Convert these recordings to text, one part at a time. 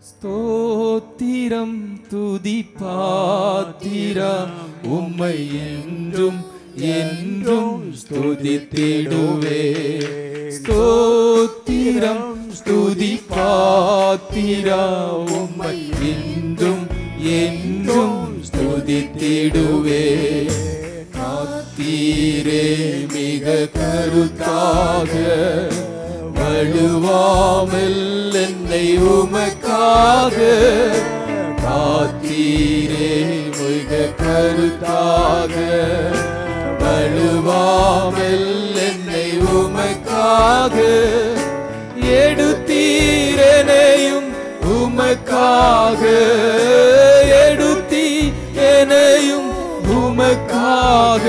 ஸ்தோத்திரம் துதி பாத்திரம் உம்மை என்றும் என்றும் ஸ்துதித்திடுவே ஸ்தோத்திரம் ஸ்துதி பாத்திரா உம்மை என்றும் என்றும் ஸ்துதித்திடுவே காத்தீரே மிக கருத்தாக வழுவாமல் என்னை உமக்காக காத்தீரே மிக கருத்தாக வழுவாமல் என்னை உமக்காக எடுத்தீரனையும் உமக்காக எடுத்தீ எனையும் உமக்காக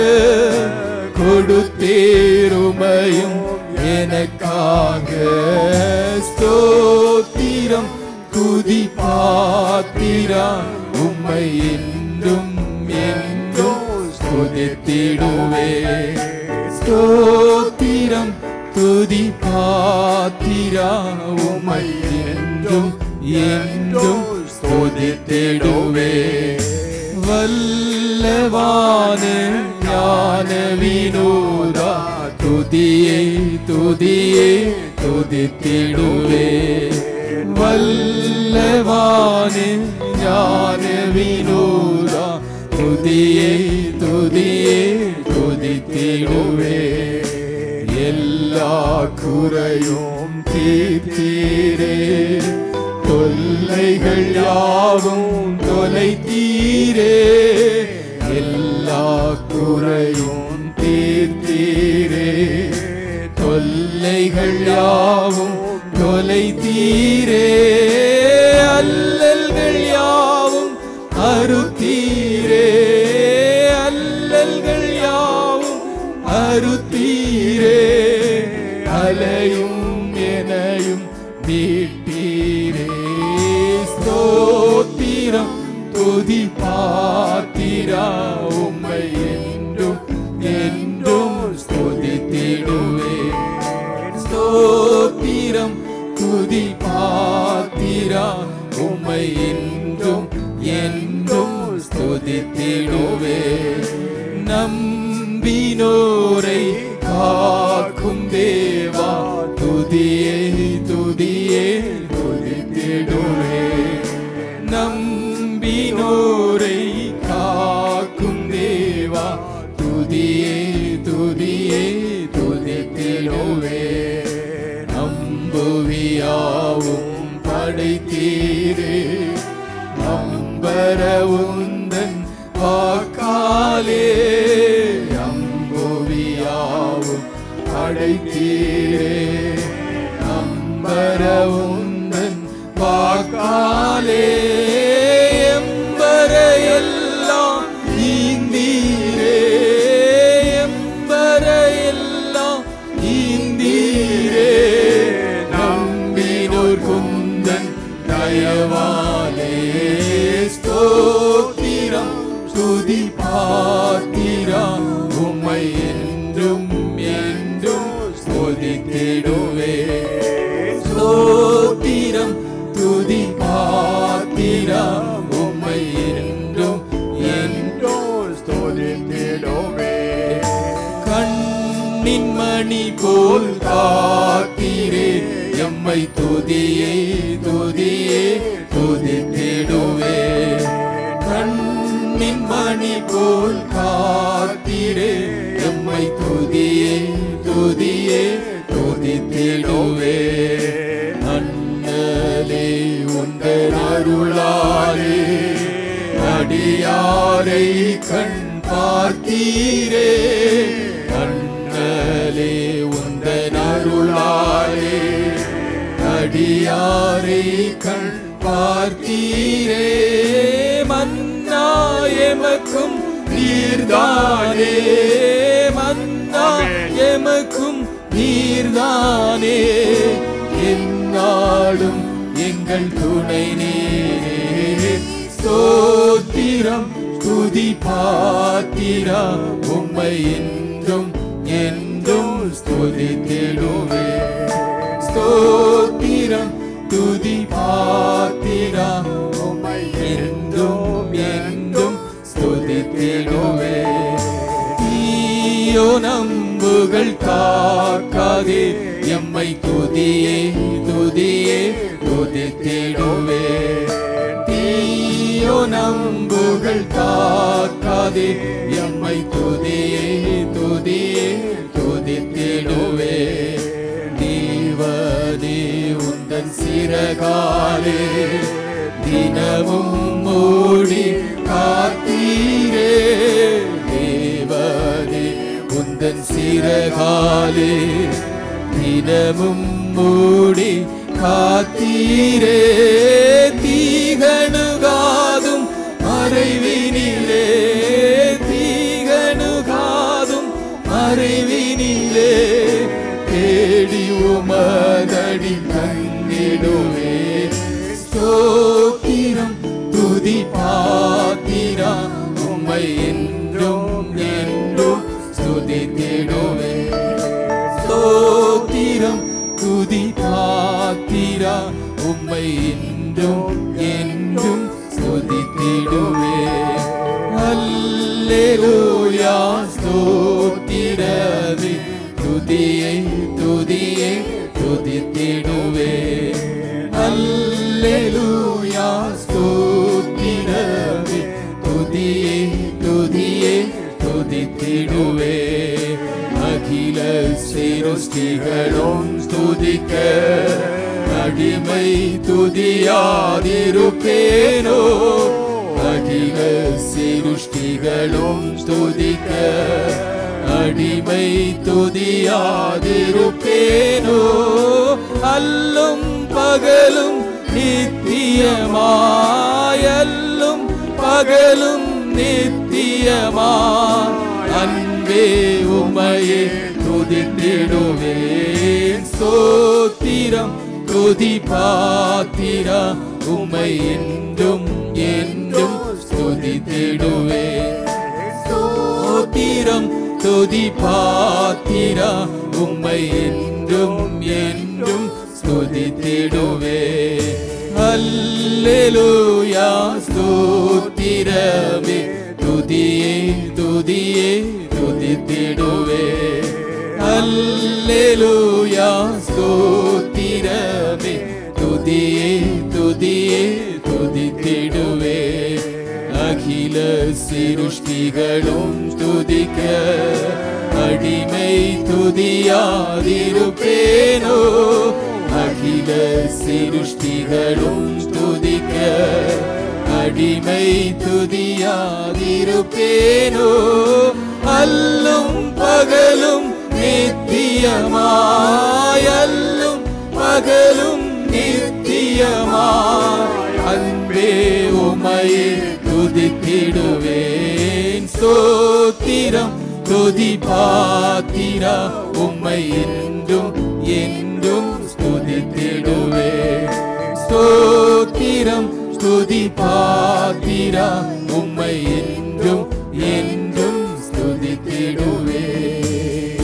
கொடுத்தேருமையும் எனக்காக ஸ்தோத்திரம் துதி பாத்திரா உம்மை என்றும் என்றும் ஸ்துதித்திடுவே ஸ்தோத்திரம் துதி பாத்திரா உம்மை என்றும் என்றும் ஸ்துதித்திடுவே வல்லவான ஞான வினோதா துதியே துதியே துதித்திடுவே வல்லவான ஞான வினோதா துதியே துதியே துதித்திடுவே எல்லா குறையும் தீர்த்தீரே தொல்லைகள் யாவும் தொலைத்தீரே எல்லா குறையும் தீர்த்தீரே தொல்லைகள் யாவும் தொலைத்தீரே அல்லல்கள் யாவும் அறுத்தீரே அல்லல்கள் யாவும் அறுத்தீரே அலையும் எனையும் மீட்டீரே ஸ்தோத்திரம் துதி பாத்திரா உம்மை என்றும் என்றும் ஸ்துதித்திடுவே ஸ்தோத்திரம் துதி பாத்திரா உம்மை என்றும் என்றும் ஸ்துதித்திடுவே நம்பினோரை காக்கும் தேவா துதியே துதியே துதித்திடுவே நம்பினோரை காக்கும் தேவா துதியே துதியே துதித்திடுவே நம்புவியாவும் படைத்தீரே நம்பர உந்தன் வாக்காலே நம்புவியாவும் படைத்தீரே நம்பர உந்தன் வாக்காலே எம்பர எல்லாம் ஈந்தீரே எம்பர எல்லாம் ஈந்தீரே நம்பினோர் குந்தன் தயவாலே ஸ்தோத்திரம் துதி பாத்திரா உம்மை என்றும் என்றும் ஸ்தோதித்திடுவே ஸ்தோத்திரம் துதி பாத்திரா உம்மை என்றும் என்றும் ஸ்தோதித்திடுவே கண்ணின் மணி போல் காத்தீரே எம்மை துதியே துதியே துதித்திடுவே கண்ணின் மணி போல் காத்தீரே எம்மை துதியே துதியே துதித்திடுவே அண்ணலே உந்தன் அருளாலே அடியாரை கண் பார்த்தீரே அண்ணலே உந்தன் அருளாலே அடியாரை கண் பார்த்தீரே மன்னா எமக்கும் நீர்தானே மன்னா எமக்கும் நீர்தானே என்னாலும் எங்கள் துணை நீரே ஸ்தோத்திரம் துதி பாத்திரா உம்மை என்றும் என்றும் ஸ்துதித்திடுவே ஸ்தோத்திரம் துதி பாத்திரா நம்புகள் தாக்காதே எம்மை துதியே துதியே துதித்திடுவே தீயோ நம்புகள் தாக்காதே எம்மை துதியே துதியே துதித்திடுவே தேவனே உந்தன் சிறகாலே தினமும் மூடி காத்தீரே தேவனே உந்தன் சிறகாலே தினமும் மூடி காத்தீரே தீகணுகாதும் மறைவினிலே தீகணுகாதும் மறைவினிலே தேடி உமதடி தங்கிடுவே ஸ்தோத்திரம் துதி பாத்திரா உம்மை என்றும் என்றும் ஸ்துதித்திடுவே ஸ்தோத்திரம் துதி பாத்திரா உம்மை என்றும் என்றும் ஸ்துதித்திடுவே அல்லேலூயா ஸ்தோத்திரவே துதியை துதியை துதித்திடுவே அல்லேலூயா ஸ்தோத்திரவே துதியை துதியை துதித்திடுவே அகில சிருஷ்டிகளும் ஸ்துதிக்க அடிமை துதியாதிருப்பேனோ அகில சிருஷ்டிகளும் ஸ்துதிக்க அடிமை துதியாதிருப்பேனோ அல்லும் பகலும் நித்தியமாயல்லும் பகலும் நித்தியமாய் அன்பே உமையே துதித்திடுவேன் ஸ்தோத்திரம் துதி பாத்திரா உமை என்றும் என்றும் துதித்திடுவேன் ஸ்தோத்திரம் துதி பாத்திரா உம்மை என்றும் என்றும் ஸ்துதித்திடுவே அல்லேலூயா ஸ்தோத்திரமே துதியே துதியே துதித்திடுவே அல்லேலூயா ஸ்தோத்திரமே துதியே துதியே துதித்திடுவே அகில சிருஷ்டிகளும் துதிக்க அடிமை துதியாதிருப்பேனோ அகில சிருஷ்டிகளும் துதிக்க அடிமை துதியாதிருப்பேனோ அல்லும் பகலும் நித்தியமாய் அல்லும் பகலும் நித்தியமாய் அன்பே உமையே துதித்திடுவேன் ஸ்தோத்திரம் துதி பாத்திரா உம்மை என்றும் என்றும் ஸ்துதித்திடுவேன் ஸ்தோத்திரம் ஸ்துதி பாத்திரா உம்மை என்றும் என்றும் ஸ்துதித்திடுவேன்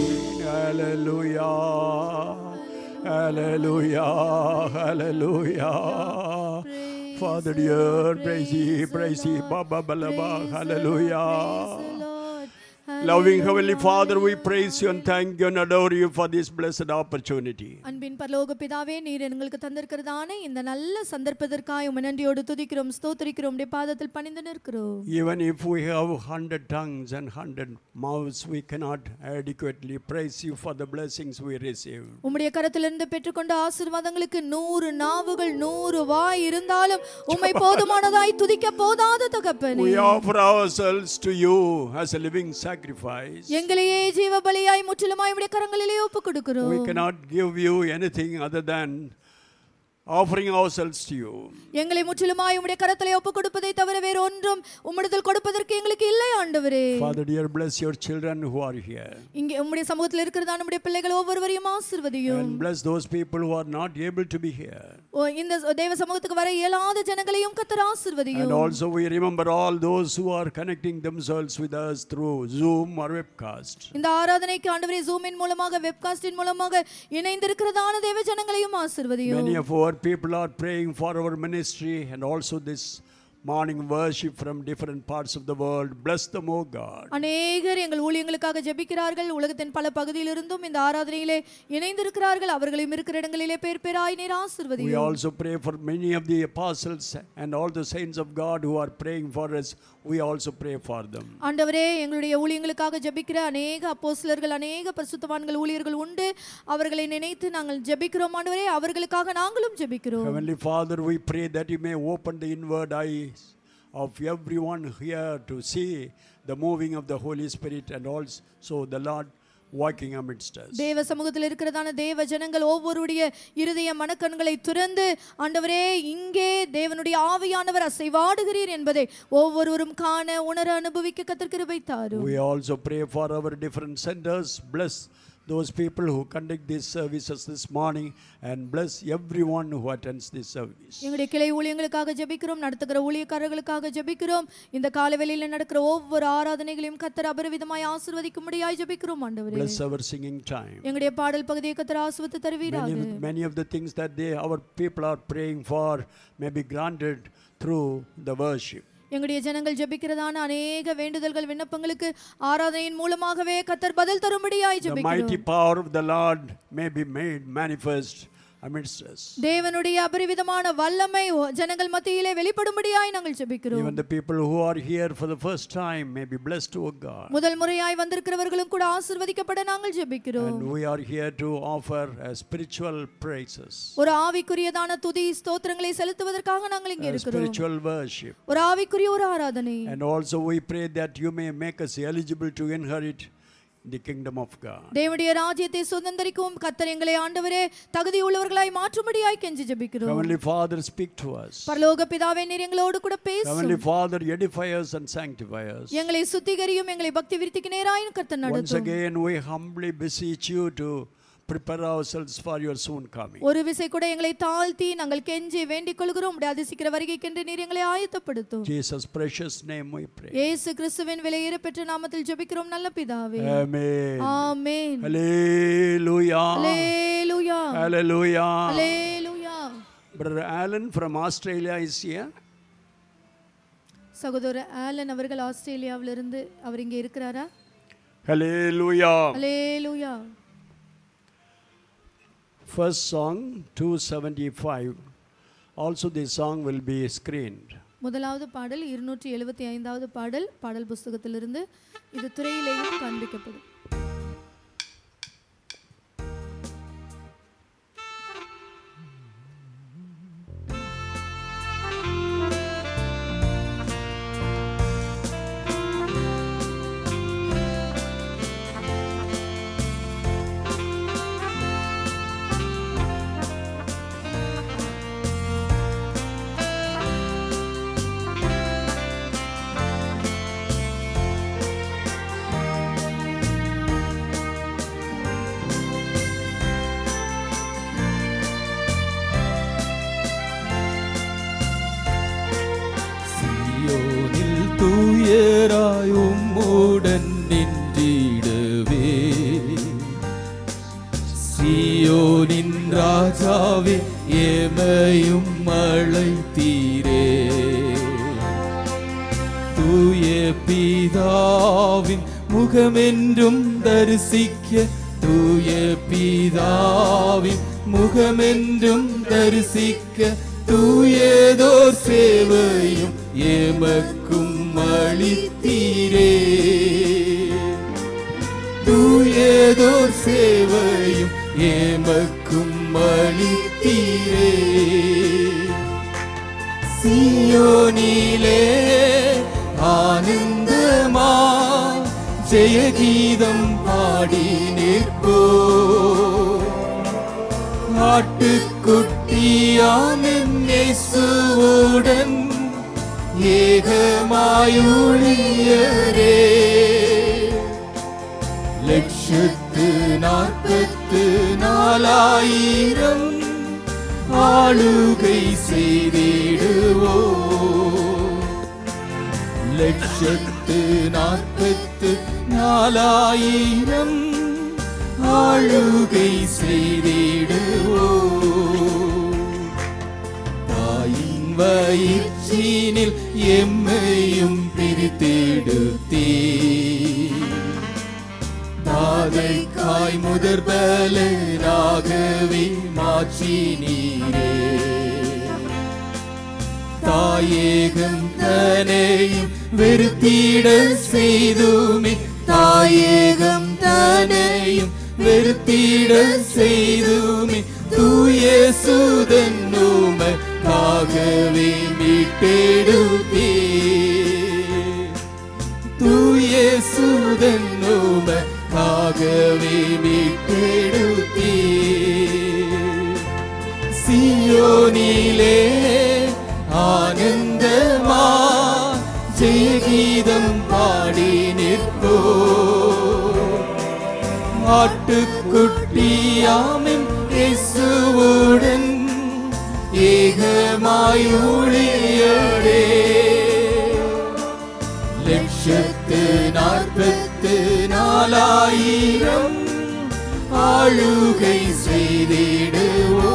Hallelujah. Hallelujah. Hallelujah. Father dear, praise ye, praise ye, Baba Balaba. Hallelujah. Loving Heavenly Father, we praise you and thank you and adore you for this blessed opportunity. அன்பின் பரலோக பிதாவே நீர் எங்களுக்கு தந்திருக்கிறதான இந்த நல்ல சந்தர்ப்பத்திற்காய் உம்மை நன்றியோடு துதிக்கிறோம் ஸ்தோத்திரிக்கிறோம் உடைய பாதத்தில் பணிந்து நிற்கிறோம் Even if we have hundred tongues and hundred mouths, we cannot adequately praise you for the blessings we receive. உம்முடைய கரத்திலிருந்து பெற்றுக்கொண்ட ஆசீர்வாதங்களுக்கு நூறு நாவுகள் நூறு வாய் இருந்தாலும் உம்மை போதுமானதாய் துதிக்க போதாத தகப்பனே We offer ourselves to you as a living sacrifice. எங்களையே ஜீவ பலியாய் முற்றிலுமாய் உம்முடைய கரங்களிலே ஒப்பு கொடுக்கிறோம் We cannot give you anything other than offering ourselves to you. எங்களை முற்றிலுமாய் உம்முடைய கரத்திலே ஒப்பு கொடுப்பதை தவிர வேறு ஒன்றும் உம்மிடத்தில் கொடுப்பதற்கு எங்களுக்கு இல்லை ஆண்டவரே Father dear, bless your children who are here. இங்கே உம்முடைய சமூகத்தில் இருக்கிறதா நம்முடைய பிள்ளைகள் ஒவ்வொருவரையும் ஆசிர்வதியும் And bless those people who are not able to be here. ஓ, இந்த தேவ சமூகத்துக்கு வர இயலாத ஜனங்களையும் கத்தர் And ஆசிர்வதியும் also we remember all those who are connecting themselves with us through Zoom or webcast. இந்த ஆராதனைக்கு ஆண்டவரே ஜூமின் மூலமாக வெப்காஸ்டின் மூலமாக இணைந்திருக்கிறதான தேவ ஜனங்களையும் ஆசிர்வதியும் Many of our people are praying for our ministry and also this morning worship from different parts of the world. Bless them, O God. அநேகர் எங்கள் ஊழியங்களுக்காக ஜெபிக்கிறார்கள் உலகத்தின் பல பகுதியிலிருந்தும் இந்த ஆராதனையிலே இணைந்திருக்கிறார்கள் அவர்களையும் இருக்கிற இடங்களிலே பேர் பேராய் நீர் We ஆசிர்வதியும் also pray for many of the apostles and all the saints of God who are praying for us. We also pray for them. ஆண்டவரே எங்களுடைய ஊழியங்களுக்காக ஜெபிக்கிற அநேக அப்போஸ்தலர்கள் அநேக பரிசுத்தவான்கள் ஊழியர்கள் உண்டு அவர்களை நினைத்து நாங்கள் ஜெபிக்கிறோம் ஆண்டவரே அவர்களுக்காக நாங்களும் ஜெபிக்கிறோம் Heavenly Father, we pray that you may open the inward eyes of everyone here to see the moving of the Holy Spirit and also the Lord walking amidst us. தேவ சமூகத்தில் இருக்கிறதான தேவ ஜனங்கள் ஒவ்வொருடைய இருதய மனக்கண்களை துறந்து ஆண்டவரே இங்கே தேவனுடைய ஆவியானவர் அசைவாடுகிறீர் என்பதை ஒவ்வொருவரும் காண உணர அனுபவிக்க கத்திருக்கிருபை தாரும் We also pray for our different centers. Bless those people who conduct these services this morning and bless everyone who attends this service. எங்களுடைய கிளை ஊழியங்களுக்காக ஜெபிக்கிறோம் நடத்துகிற ஊழியக்காரர்களுக்காக ஜெபிக்கிறோம் இந்த காலவெளியில் நடக்கிற ஒவ்வொரு ஆராதனைகளையும் கத்தர் அபரிவிதமாய் ஆசிர்வதிக்கும்படியாய் ஜெபிக்கிறோம் ஆண்டவரே Bless our singing time. எங்களுடைய பாடல் பகுதியை கத்தர் ஆசிர்வத்து தருவீராக Many, many of the things that they, our people are praying for may be granted through the worship. எங்களுடைய ஜனங்கள் ஜெபிக்கிறதான அநேக வேண்டுதல்கள் விண்ணப்பங்களுக்கு ஆராதனையின் மூலமாகவே கத்தர் பதில் தரும்படியாய் The ஜெபிக்கிறோம் mighty power of the Lord may be made manifest amidst us. தேவனுடைய அபரிவிதமான வல்லமை ஒ- ஜனங்கள் மத்தியிலே வெளிப்படும்படியாய் நாங்கள் ஜெபிக்கிறோம் Even the people who are here for the first time may be blessed, O God. முதல் முறையாய் வந்திருக்கிறவர்களும் கூட ஆசிர்வதிக்கப்பட நாங்கள் ஜெபிக்கிறோம் And we are here to offer uh, spiritual praises, ஒரு ஆவிக்குரியதான துதி ஸ்தோத்திரங்களை செலுத்துவதற்காக நாங்கள் இங்கே uh, இருக்கிறோம் spiritual worship. ஒரு ஆவிக்குரிய ஒரு ஆராதனை And also we pray that you may make us eligible to inherit the kingdom of God. தேவனுடைய ராஜ்யத்தை சுதந்திரிக்கும் கத்தர் எங்களை ஆண்டவரே தகுதி உள்ளவர்களாய் மாற்றும்படியாய் கெஞ்சி ஜெபிக்கிறோம் Heavenly Father, speak to us. பரலோக பிதாவே நீர் எங்களோடு கூட பேசும் Heavenly Father, edify us and sanctify us. எங்களை சுத்திகரியும் எங்களை பக்தி விருத்திக்கு நேராயும் கர்த்தர் Once நடத்தும் again, we humbly beseech you to prepare ourselves for your soon coming. ஒரு விசை கூட எங்களை தாழ்த்தி நாங்கள் கெஞ்சி வேண்டிக் கொள்கிறோம் உம்முடைய அதிசீக்கிர வருகைக்கென்று நீர் எங்களை ஆயத்தப்படுத்தும் Jesus' precious name we pray. இயேசு கிறிஸ்துவின் விலையேற பெற்ற நாமத்தில் ஜெபிக்கிறோம் நல்ல பிதாவே Amen. ஆமென் Hallelujah. அல்லேலூயா Hallelujah. அல்லேலூயா Brother Alan from Australia is here. சகோதரர் ஆலன் அவர்கள் ஆஸ்திரேலியாவிலிருந்து அவர் இங்கே இருக்கிறாரா Hallelujah. Hallelujah First song 275. Also, this song will be screened. முதலாவது பாடல் இருநூற்றி எழுபத்தி ஐந்தாவது பாடல் பாடல் புஸ்தகத்திலிருந்து இது துறையிலேயும் காண்பிக்கப்படும் சியோனில் தூயராய் உம்முடன் நின்றிடவே சியோனின் ராஜாவே எமையும் அழைத்தீரே தூய பிதாவின் முகமென்றும் தரிசிக்க தூய பிதாவின் முகமென்றும் தரிசிக்க தூயதோர் சேவையும் எமக்கும் அளித்தீரே தூயதோர் சேவையும் எமக்கும் அளித்தீரே சியோனிலே ஆனந்தமா ஜெயகீதம் பாடி நிற்போ ஆட்டுக்குட்டியாமின் இயேசுவுடன் ஏகமாயுளியரே லட்சத்து நாற்பத்து நாலாயிரம் ஆளுகை செய்திடுவோ லட்சத்து நாற்பத்து நாலாயிரம் ஆளுகை செய்திடுவோ தாயின் வயிற்றினில் எம்மையும் பிரித்தெடுத்தீ தாதைக்காய் முதற் பலனாகவே மாற்றி நீரே தாயேகம் தனையும் வெறுத்திட செய்துமே தாயேகம் தனையும் வெறுத்திட செய்துமே தூய சுதன் உமக்காகவே மீட்டெடுத்தே தூய சுதன் உமக்காகவே மீட்டெடுத்தே சியோனிலே ஆனந்தமா ஜெயகீதம் பாடி நிற்போ ஆட்டுக்குட்டியாமின் இயேசுவுடன் ஏகமாய் ஊழியடே லட்சத்து நாற்பத்து நாலாயிரம் ஆளுகை செய்திடுவோ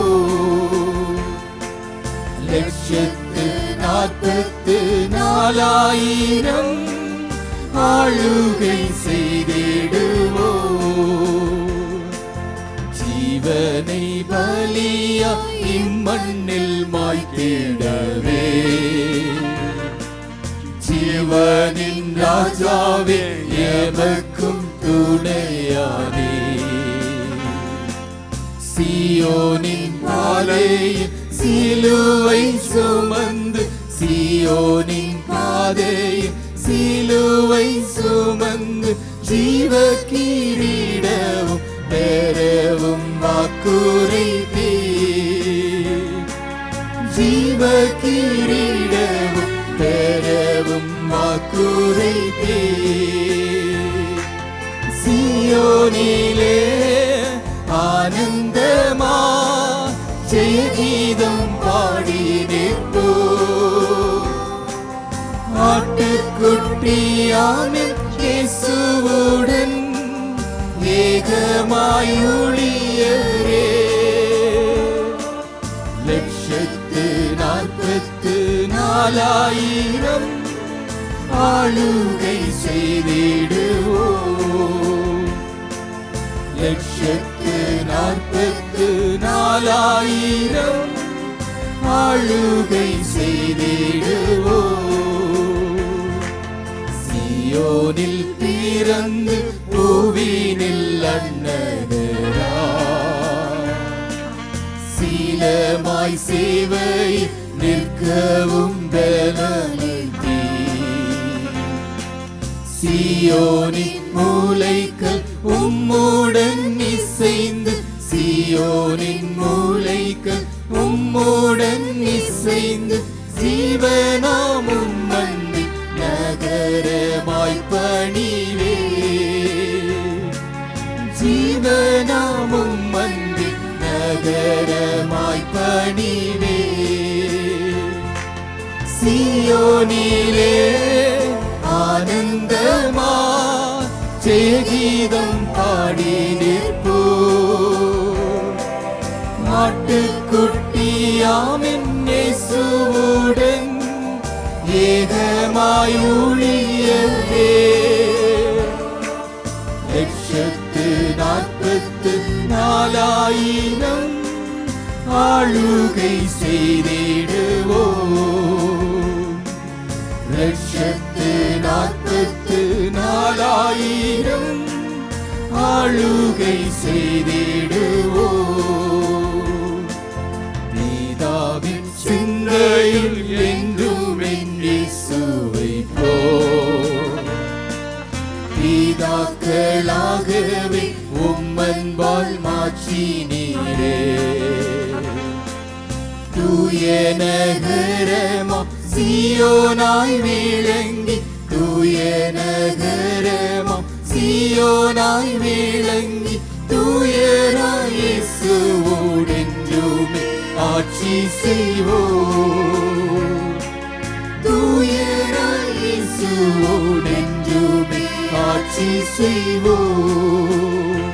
லட்சத்து நாற்பத்து நாலாயிரம் ஆளுகை செய்திடுவோ ஜீவனை பலியா இம்மண்ணில் மாய்த்திடவே ஜீவனின் ராஜாவே எமக்கும் துணையானே சியோனின் பாதையில் சிலுவை சுமந்து சியோனின் பாதையில் சிலுவை சுமந்து ஜீவ கிரீடவும் பெறவும் வாக்குரைத்தே ஜீவ கிரீடவும் பெறவும் வாக்குரைத்தே சியோனிலே ஆனந்தமா ஜெயகீதம் பாடி நிற்போ ஆட்டுக்குட்டியாமின் இயேசுவுடன் ஏகமாயுளியரே லட்சத்து நாற்பத்து நாலாயிரம் ஆளுகை செய்திடுவோ லட்சத்து நாற்பத்து நாலாயிரம் ஆளுகை செய்திடுவோ சியோனில் பிறந்து பூவினில் அண்ணகரா சீலமாய் சேவை நிற்கவும் பலனளித்தீ சியோனின் மூளைகள் உம்முடன் இசைந்து சியோனின் மூளைகள் உம்முடன் இசைந்து ஜீவனாமும் மண்டி நகரமாய் பணிவே ஜீவனாமும் மண்டி நகரமாய் பணிவே சியோனிலே ஆனந்தமா ஜெயகீதம் பாடி நிற்போ மாட்டுக்குட்டியாமின் இயேசுவுடன் ஏகமாயுளியவே லட்சத்து நாற்பத்து நாலாயிரம் ஆளுகை செய்திடுவோ லட்சத்து நாற்பத்து நாலாயிரம் ஆளுகை செய்திடுவோ நீதாவின் சிந்தையில் என்றும் இயேசுவை போ பிதாக்களாகவே உம்மன்பால் மாற்றி நீரே தூய நகரமா சியோனாய் விளங்கி தூய நகரமா சியோனாய் விளங்கி தூயராய் இயேசுவோடென்றுமே ஆட்சி செய்வோம் தூயராய் இயேசுவோடென்றுமே ஆட்சி செய்வோம்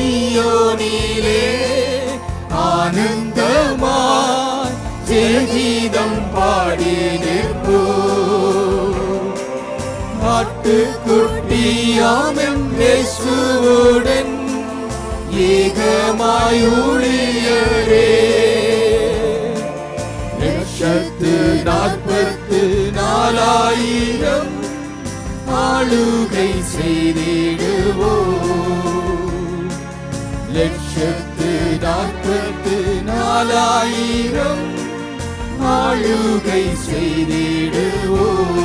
சியோனிலே ஆனந்தமாய் ஜெகி கீதம் பாடி நிற்போ ஆட்டுக்குட்டியாமெம் இயேசுவுடன் ஏகமாய் ஊழியரே லட்சத்து நாற்பத்து நாலாயிரம் ஆளுகை செய்திடுவோ லட்சத்து நாற்பத்து நாலாயிரம் ஆளுகை செய்திடுவோ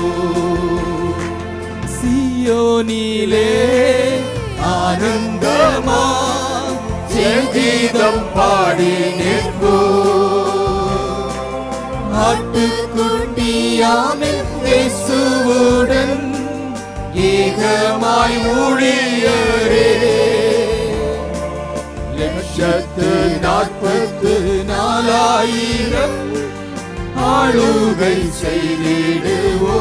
சியோனிலே ஆனந்தமா செய்தீதம் பாடி நிற்போ ஆட்டுக்குட்டியாமில் இயேசுவுடன் ஏகமாய் ஊழியரே லட்சத்து நாற்பத்து நாலாயிரம் ஆளுகை செய்திடுவோ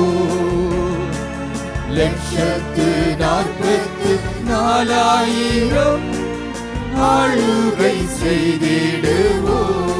லட்சத்து நாற்பத்து நாலாயிரம் ஆளுகை செய்திடுவோ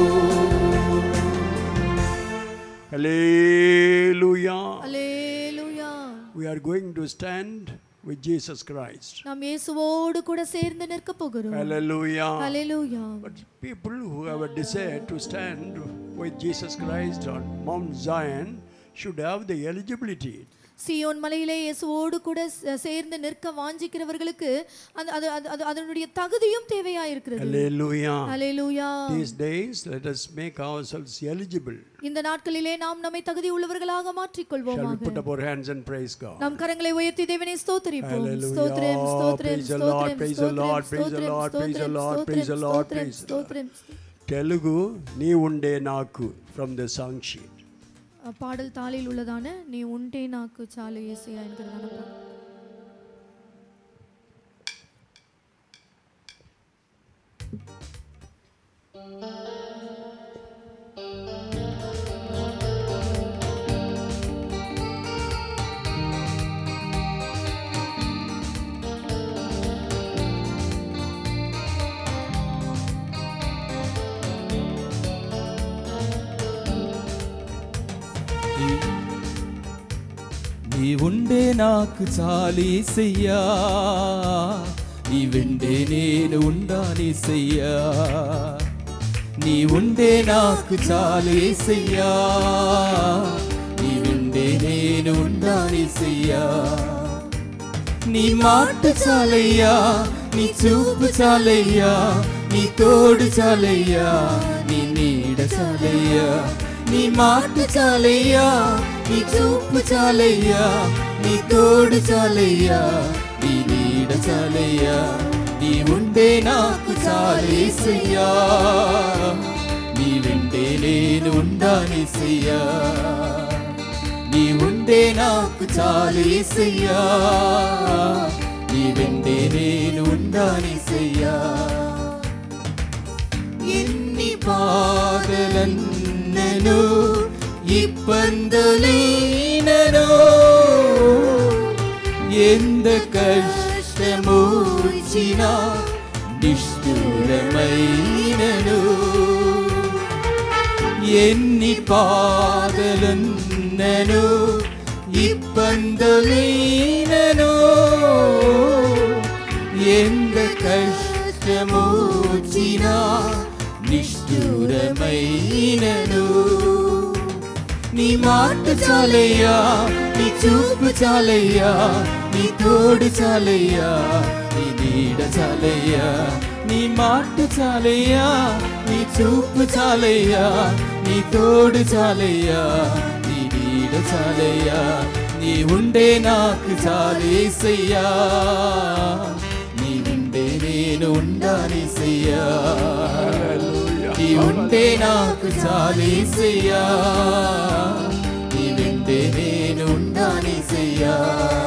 Hallelujah. Hallelujah We are going to stand with Jesus Christ. நாம் இயேசுவோடு கூட சேர்ந்து நிற்க போகிறோம் Hallelujah. அல்லேலூயா But people who have a desire to stand with Jesus Christ on Mount Zion should have the eligibility. சியோன் மலையிலே இயேசுவோடு கூட ச- சேர்ந்து நிற்க வாஞ்சிக்கிறவர்களுக்கு அந்த அது அது அது அதனுடைய தகுதியும் தேவையா இருக்கிறது Hallelujah. Hallelujah These days, let us make ourselves eligible. இந்த நாட்களிலே நாம் நம்மை தகுதி உள்ளவர்களாக Shall we மாற்றிக்கொள்வோமாக put up our hands and praise God? நம் கரங்களை உயர்த்தி தேவனை ஸ்தோத்திரிப்போம் Hallelujah. ஸ்தோத்திரம் ஸ்தோத்திரம் Praise the Lord, ஸ்தோத்திரம் praise the Lord, praise the Lord, praise the Lord, praise the Lord, praise the Lord. ஸ்தோத்திரம் Telugu, నీ ఉండే నాకు from the song sheet. பாடல் தாளில் உள்ளதான நீ உண்டே நாக்கு சாலு ஏசையா என்கிறதான பாடல். నీ ఉండే నాకు చాలీసయ్యా నీ వెండే నేను ఉండాలేసయ్యా నీ ఉండే నాకు చాలేసయ్యా నీ వెండే నేను ఉండాలేసయ్యా నీ మాట చాలయ్యా నీ చూపు చాలయ్యా నీ తోడు చాలయ్యా నీ నీడ చాలయ్యా నీ మాట చాలయ్యా నీ చూపు చాలయ్యా నీ తోడు చాలయ్యా నీ నీడ చాలయ్యా నీ ఉండే నాకు చాలేసయ్యా నీ వెంటే నేను ఉండాలేసయ్యా నీ ఉండే నాకు చాలేసయ్యా నీ వెంటే నేను ఉండాలేసయ్యా ఎన్ని బాధలన్నను ఇబ్బందులైనను ఎంత కష్టము వచ్చినా నిష్ఠురమైనను ఎన్ని పాదలున్నను ఇబ్బందులైనను ఎంత కష్టము వచ్చినా నిష్ఠురమైనను నీ మాట చాలయ్యా నీ చూపు చాలయ్యా నీ తోడు చాలయ్యా నీ నీడ చాలయ్యా నీ మాట చాలయ్యా నీ చూపు చాలయ్యా నీ తోడు చాలయ్యా నీ నీడ చాలయ్యా నీ ఉండే నాకు చాలేసయ్యా నీ ఉండే నేను ఉండాలేసయ్యా నీ ఉండే నాకు చాలేసయ్యా నీ వెంటే నేను ఉండాలేసయ్యా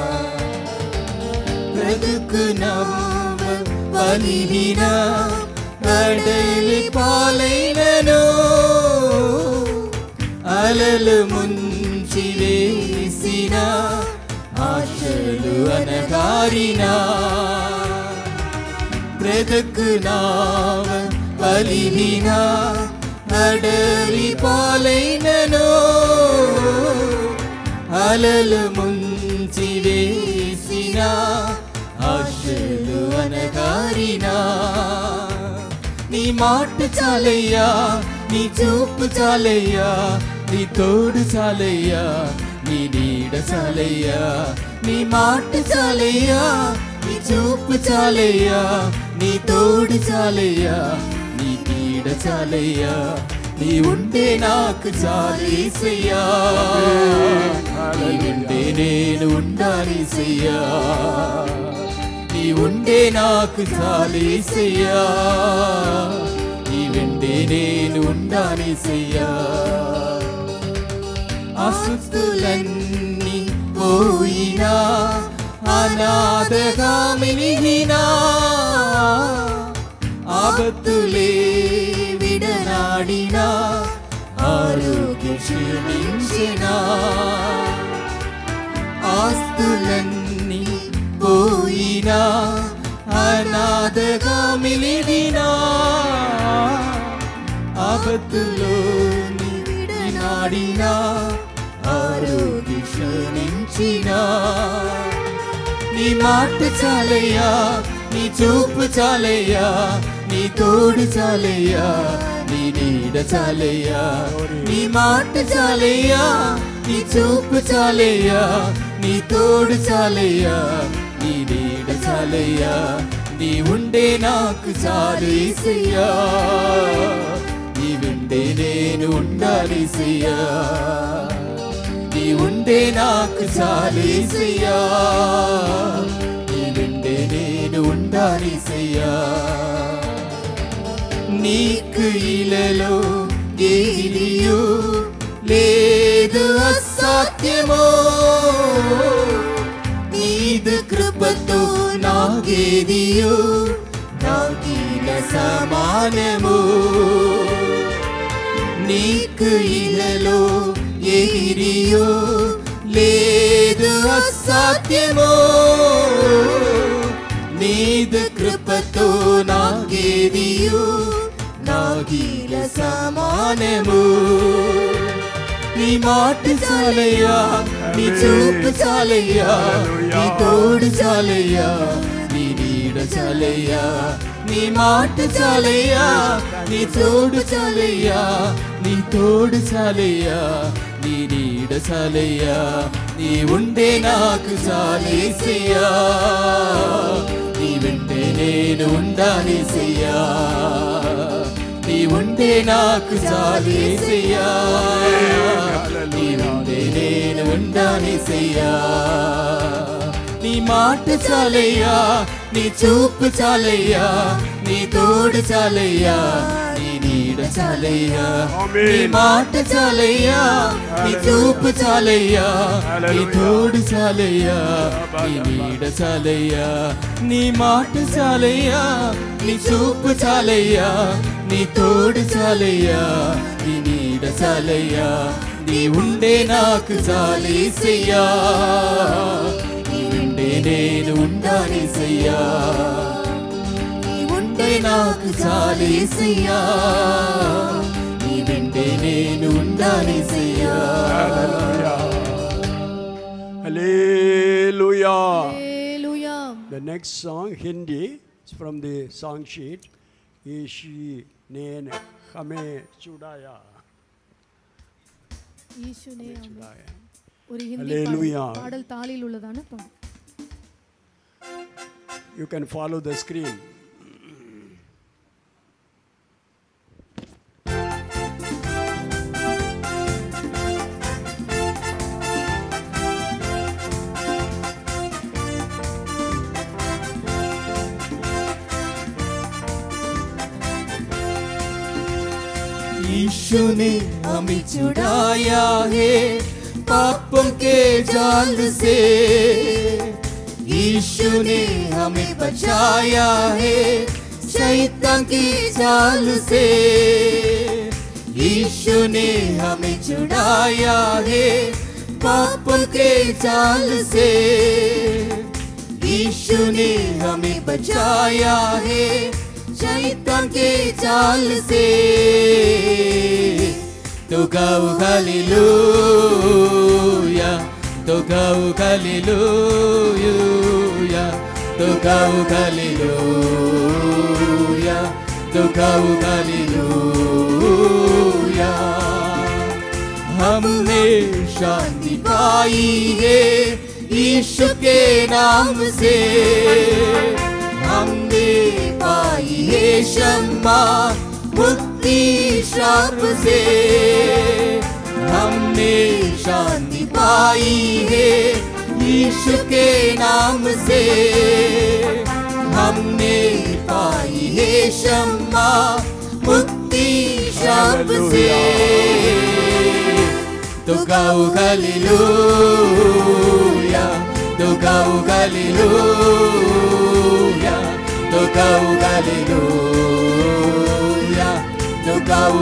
బ్రతుకు నమ్మ పలిగిన కడలి పాలైనను అలలు ముంచి వేసిన ఆశలు అనగారినా బ్రతుకు నావ పలిగిన అడవి పాలైనను అలలు ముంచి వేసిన ఆశలు అనగారినా నీ మాట చాలయ్యా నీ చూపు చాలయ్యా నీ తోడు చాలయ్యా నీ నీడ చాలయ్యా నీ మాట చాలయ్యా నీ చూపు చాలయ్యా నీ తోడు చాలయ్యా నీ నీడ చాలయ్యా నీ ఉంటే నాకు చాలేసయ్యా నీ ఉంటే నేను ఉండాలి సయ్యా నీ ఉండే నాకు చాలేసయ్యా నీ వెంటే నేను ఉండాలి సయ్యా ఆసుతులన్నీ పోయినా అనాథగా మిలిగినా ఆపత్తులే విడనాడినా ఆరోగ్య క్షీణించినా ఆస్తులన్నీ పోయినా అనాథగా మిలిగినా ఆపత్తులో విడనాడినా ఆరోగ్య క్షీణించినా నీ మాట చాలయ్యా నీ చూపు చాలయ్యా నీ తోడు చాలయ్యా నీ నీడ చాలయ్యా నీ మాట చాలయ్యా నీ చూపు చాలయ్యా నీ తోడు చాలయ్యా నీ నీడ చాలయ్యా నీ ఉండే నాకు చాలేసయ్యా నీ ఉండే నేను ఉండాలి సయ్యా నీ ఉండే నాకు చాలేసయ్యా నీ ఉండే నేను ఉండాలి సయ్యా నీకు ఇలలో ఏదియు లేదు అసాధ్యమో నీదు కృపతో నాగేదియు నాకీల సమానము నీకు ఇలలో ఎగిరియో లేదు అసాధ్యమో నీదు కృపతో నాగేదియు నాగీల సమానము నీ మాట చాలయ్యా నీ చూపు చాలయ్యా నీ తోడు చాలయ్యా నీ నీడ చాలయ్యా నీ మాట చాలయ్యా నీ తోడు చాలయ్యా నీ తోడు చాలయ్యా నీ నీడ చాలయ్యా నీ ఉండే నాకు చాలేసయ్యా నీ వెంటే నేను ఉండాలి సయ్యా నీ ఉండే నాకు చాలేసయ్యా నీ ఉండే నేను ఉండాలి సయ్యా నీ మాట చాలయ్యా నీ చూపు చాలయ్యా నీ తోడు చాలయ్యా నీ నీడ చాలయ్యా నీ మాట చాలయ్యా నీ చూపు చాలయ్యా నీ తోడు చాలయ్యా నీ నీడ చాలయ్యా నీ మాట చాలయ్యా నీ చూపు చాలయ్యా నీ తోడు చాలయ్యా నీ నీడ చాలయ్యా నీ ఉండే నాకు చాలేసయ్యా నీ ఉండే నేను ఉండాలి సయ్యా నీ ఉండే నాకు చాలేసయ్యా నీ వెంటే నేను ఉండాలి సయ్యా Hallelujah. Hallelujah The next song, Hindi, is from the song sheet. Ishi Nen Hame Chudaya. ஈசுனே amen. Chudaya. ஒரு ஹிந்தி Hallelujah. பாடல். பாடல் தாளில் உள்ளதான பாடல் You can follow the screen. यीशु ने हमें छुड़ाया है पापों के जाल से यीशु ने हमें बचाया है शैतान की जाल से यीशु ने हमें छुड़ाया है पापों के जाल से यीशु ने हमें बचाया है शैतान के जाल से तो गाओ हालेलुया तो गाओ हालेलुया तो गाओ हालेलुया तो गाओ हालेलुया हमने शांति पाई है यीशु के नाम से हमने पाई है क्षमा मुक्ति शाप से हमने शांति पाई है यीशु के नाम से हमने पाई है क्षमा मुक्ति शाप से तो गाओ हालेलुया तो गाओ हालेलुया तो गाओ हालेलुया तो गाओ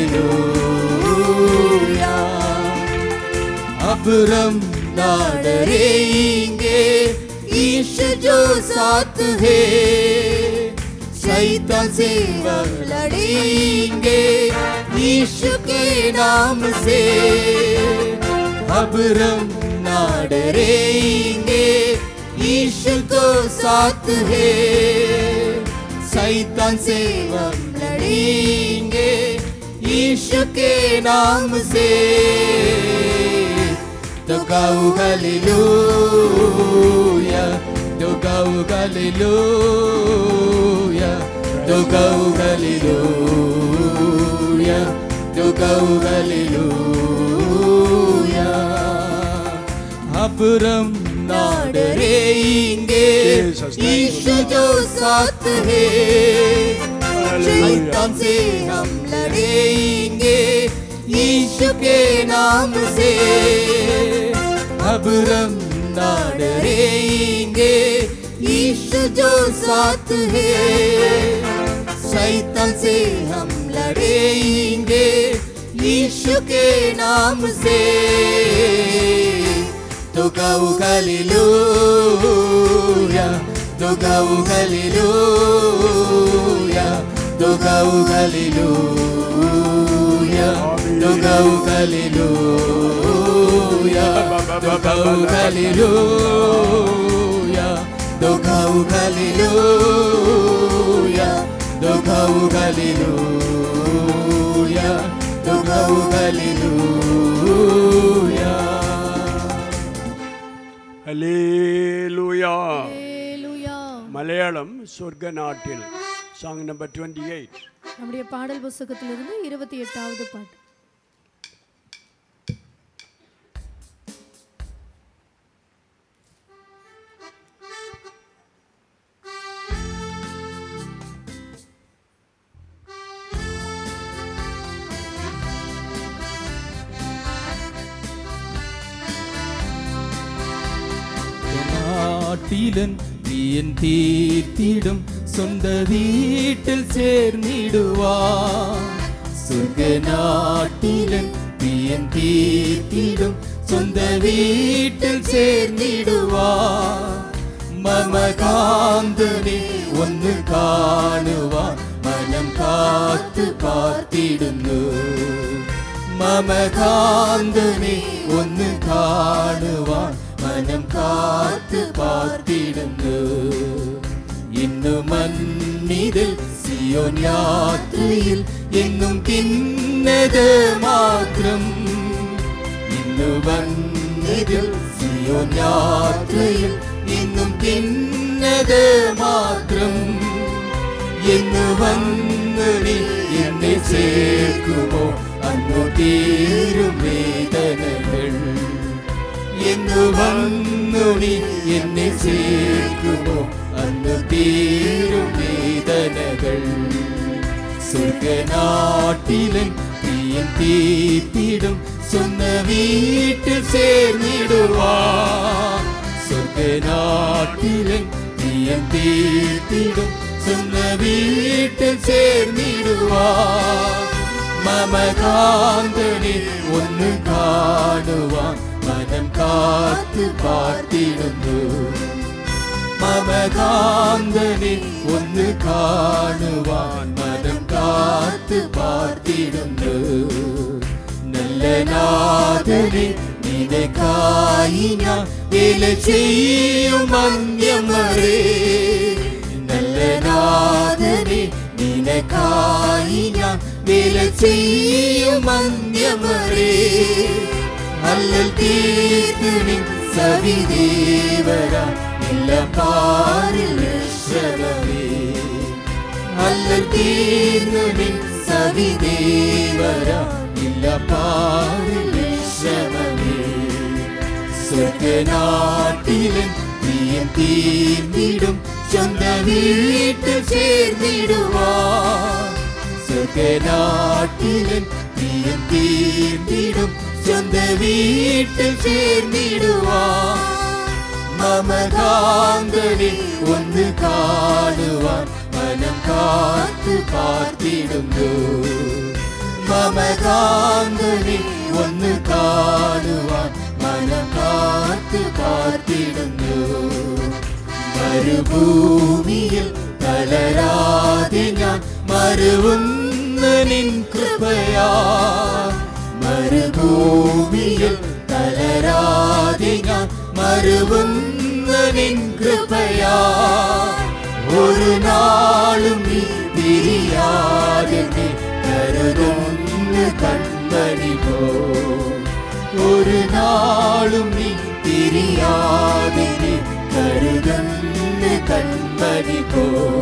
हालेलुया अब हम ना डरेंगे ईश्वर जो साथ है शैतान से हम लड़ेंगे यीशु के नाम से अब हम ना डरेंगे यीशु को साथ है शैतान से हम लड़ेंगे यीशु के नाम से तो गाओ हालेलुया तो गाओ हालेलुया तो गाओ हालेलुया तो गाओ हालेलुया अब हम ना डरेंगे यीशु जो साथ है शैतान से हम लड़ेंगे यीशु के नाम से अब हम ना डरेंगे यीशु जो साथ है शैतान से हम लड़ेंगे यीशु के नाम से तो गाओ हालेलुया तो गाओ हालेलुया तो गाओ हालेलुया तो गाओ हालेलुया तो गाओ हालेलुया तो गाओ हालेलुया तो गाओ हालेलुया तो गाओ हालेलुया ஹலேலூயா ஹalleluya. மலையாளம் சொர்க்க நாட்டில் சாங் நம்பர் டுவெண்ட்டி எயிட் நம்முடைய பாடல் புஸ்தகத்திலிருந்து இருபத்தி எட்டாவது பாட்டு நாட்டிலன் நீயன் தீர்த்திடும் சொந்த வீட்டில் சேர்ந்திடுவார் சொர்க்க நாட்டிலன் நீயன் தீர்த்திடும் சொந்த வீட்டில் சேர்ந்திடுவார் മമകാന്തനെ ഒന്ന് കാണുവാൻ മനം കാത്തു കാത്തിടുന്നു മമകാന്തനെ ഒന്ന് കാണുവാൻ മനം കാത്തു പാർത്തിടുന്നു ഇന്നു മന്നിതിൽ സിയോൻ യാത്രയിൽ എന്നും തിന്നത് മാത്രം ഇന്നു വന്നതിൽ സിയോൻ യാത്രയിൽ ഇന്നും തിന്നത് മാത്രം എന്ന് വന്നു നീ എന്നെ ചേർക്കുമോ അന്നു തീരും വേദനകൾ എന്ന് വന്നു നീ എന്നെ ചേർക്കുമോ അന്ന് തീരും വേദനകൾ സ്വർഗനാട്ടിലൻ തീയൻ തീപ്പിടും സ്വന്ന വീട്ടിൽ ചേർന്നിടുവാ സ്വർഗനാട്ടിലൻ തീയൻ തീപ്പിടും സ്വന്ന വീട്ടിൽ ചേർന്നിടുവാ മമകാന്തനെ ഒന്ന് കാണുവാൻ മനം കാത്തു പാർത്തിടുന്നു மமகாந்தனே ஒன்று காணுவான் மனம் காத்து பார்த்திடுந்து நல்ல நாதனே നിനക്കായിനാ വില ചെയ്യും അന്യമറേ നല്ല നാഥനെ നിനക്കായിനാ വില ചെയ്യും അന്യമറേ അല്ലൽ തീർത്തു നിൻ സവിദേവര ഇല്ല പാരിൽ രക്ഷകമേ അല്ലൽ തീർന്നു നിൻ സവിദേവര ഇല്ല പാരിൽ രക്ഷകമേ സ്വർഗനാട്ടിലും നീയും തീർന്നിടും സ്വന്തം വീട്ടിൽ ചേർന്നിടുവാ സ്വർഗനാട്ടിലും നീയും തീർന്നിടും സ്വന്തം വീട്ടിൽ ചേർന്നിടുവാ മമകാന്തനെ ഒന്ന് കാണുവാൻ മനം കാത്തു കാത്തിടുന്നു മമകാന്തനെ ഒന്ന് കാണുവാൻ മനം കാത്തു കാത്തിടുന്നു മരുഭൂമിയിൽ തളരാതെ ഞാൻ മരുവുന്ന നിൻ കൃപയാ മരുഭൂമിയിൽ തളരാതെ ഞാൻ മരുവുന്ന നിൻ കൃപയാ ഒരു നാളും നീ തിരിയാതെ നീ കരുതുന്ന കൺമണി പോ ഒരു നാളും നീ തിരിയാതെ നീ കരുതുന്ന കൺമണി പോ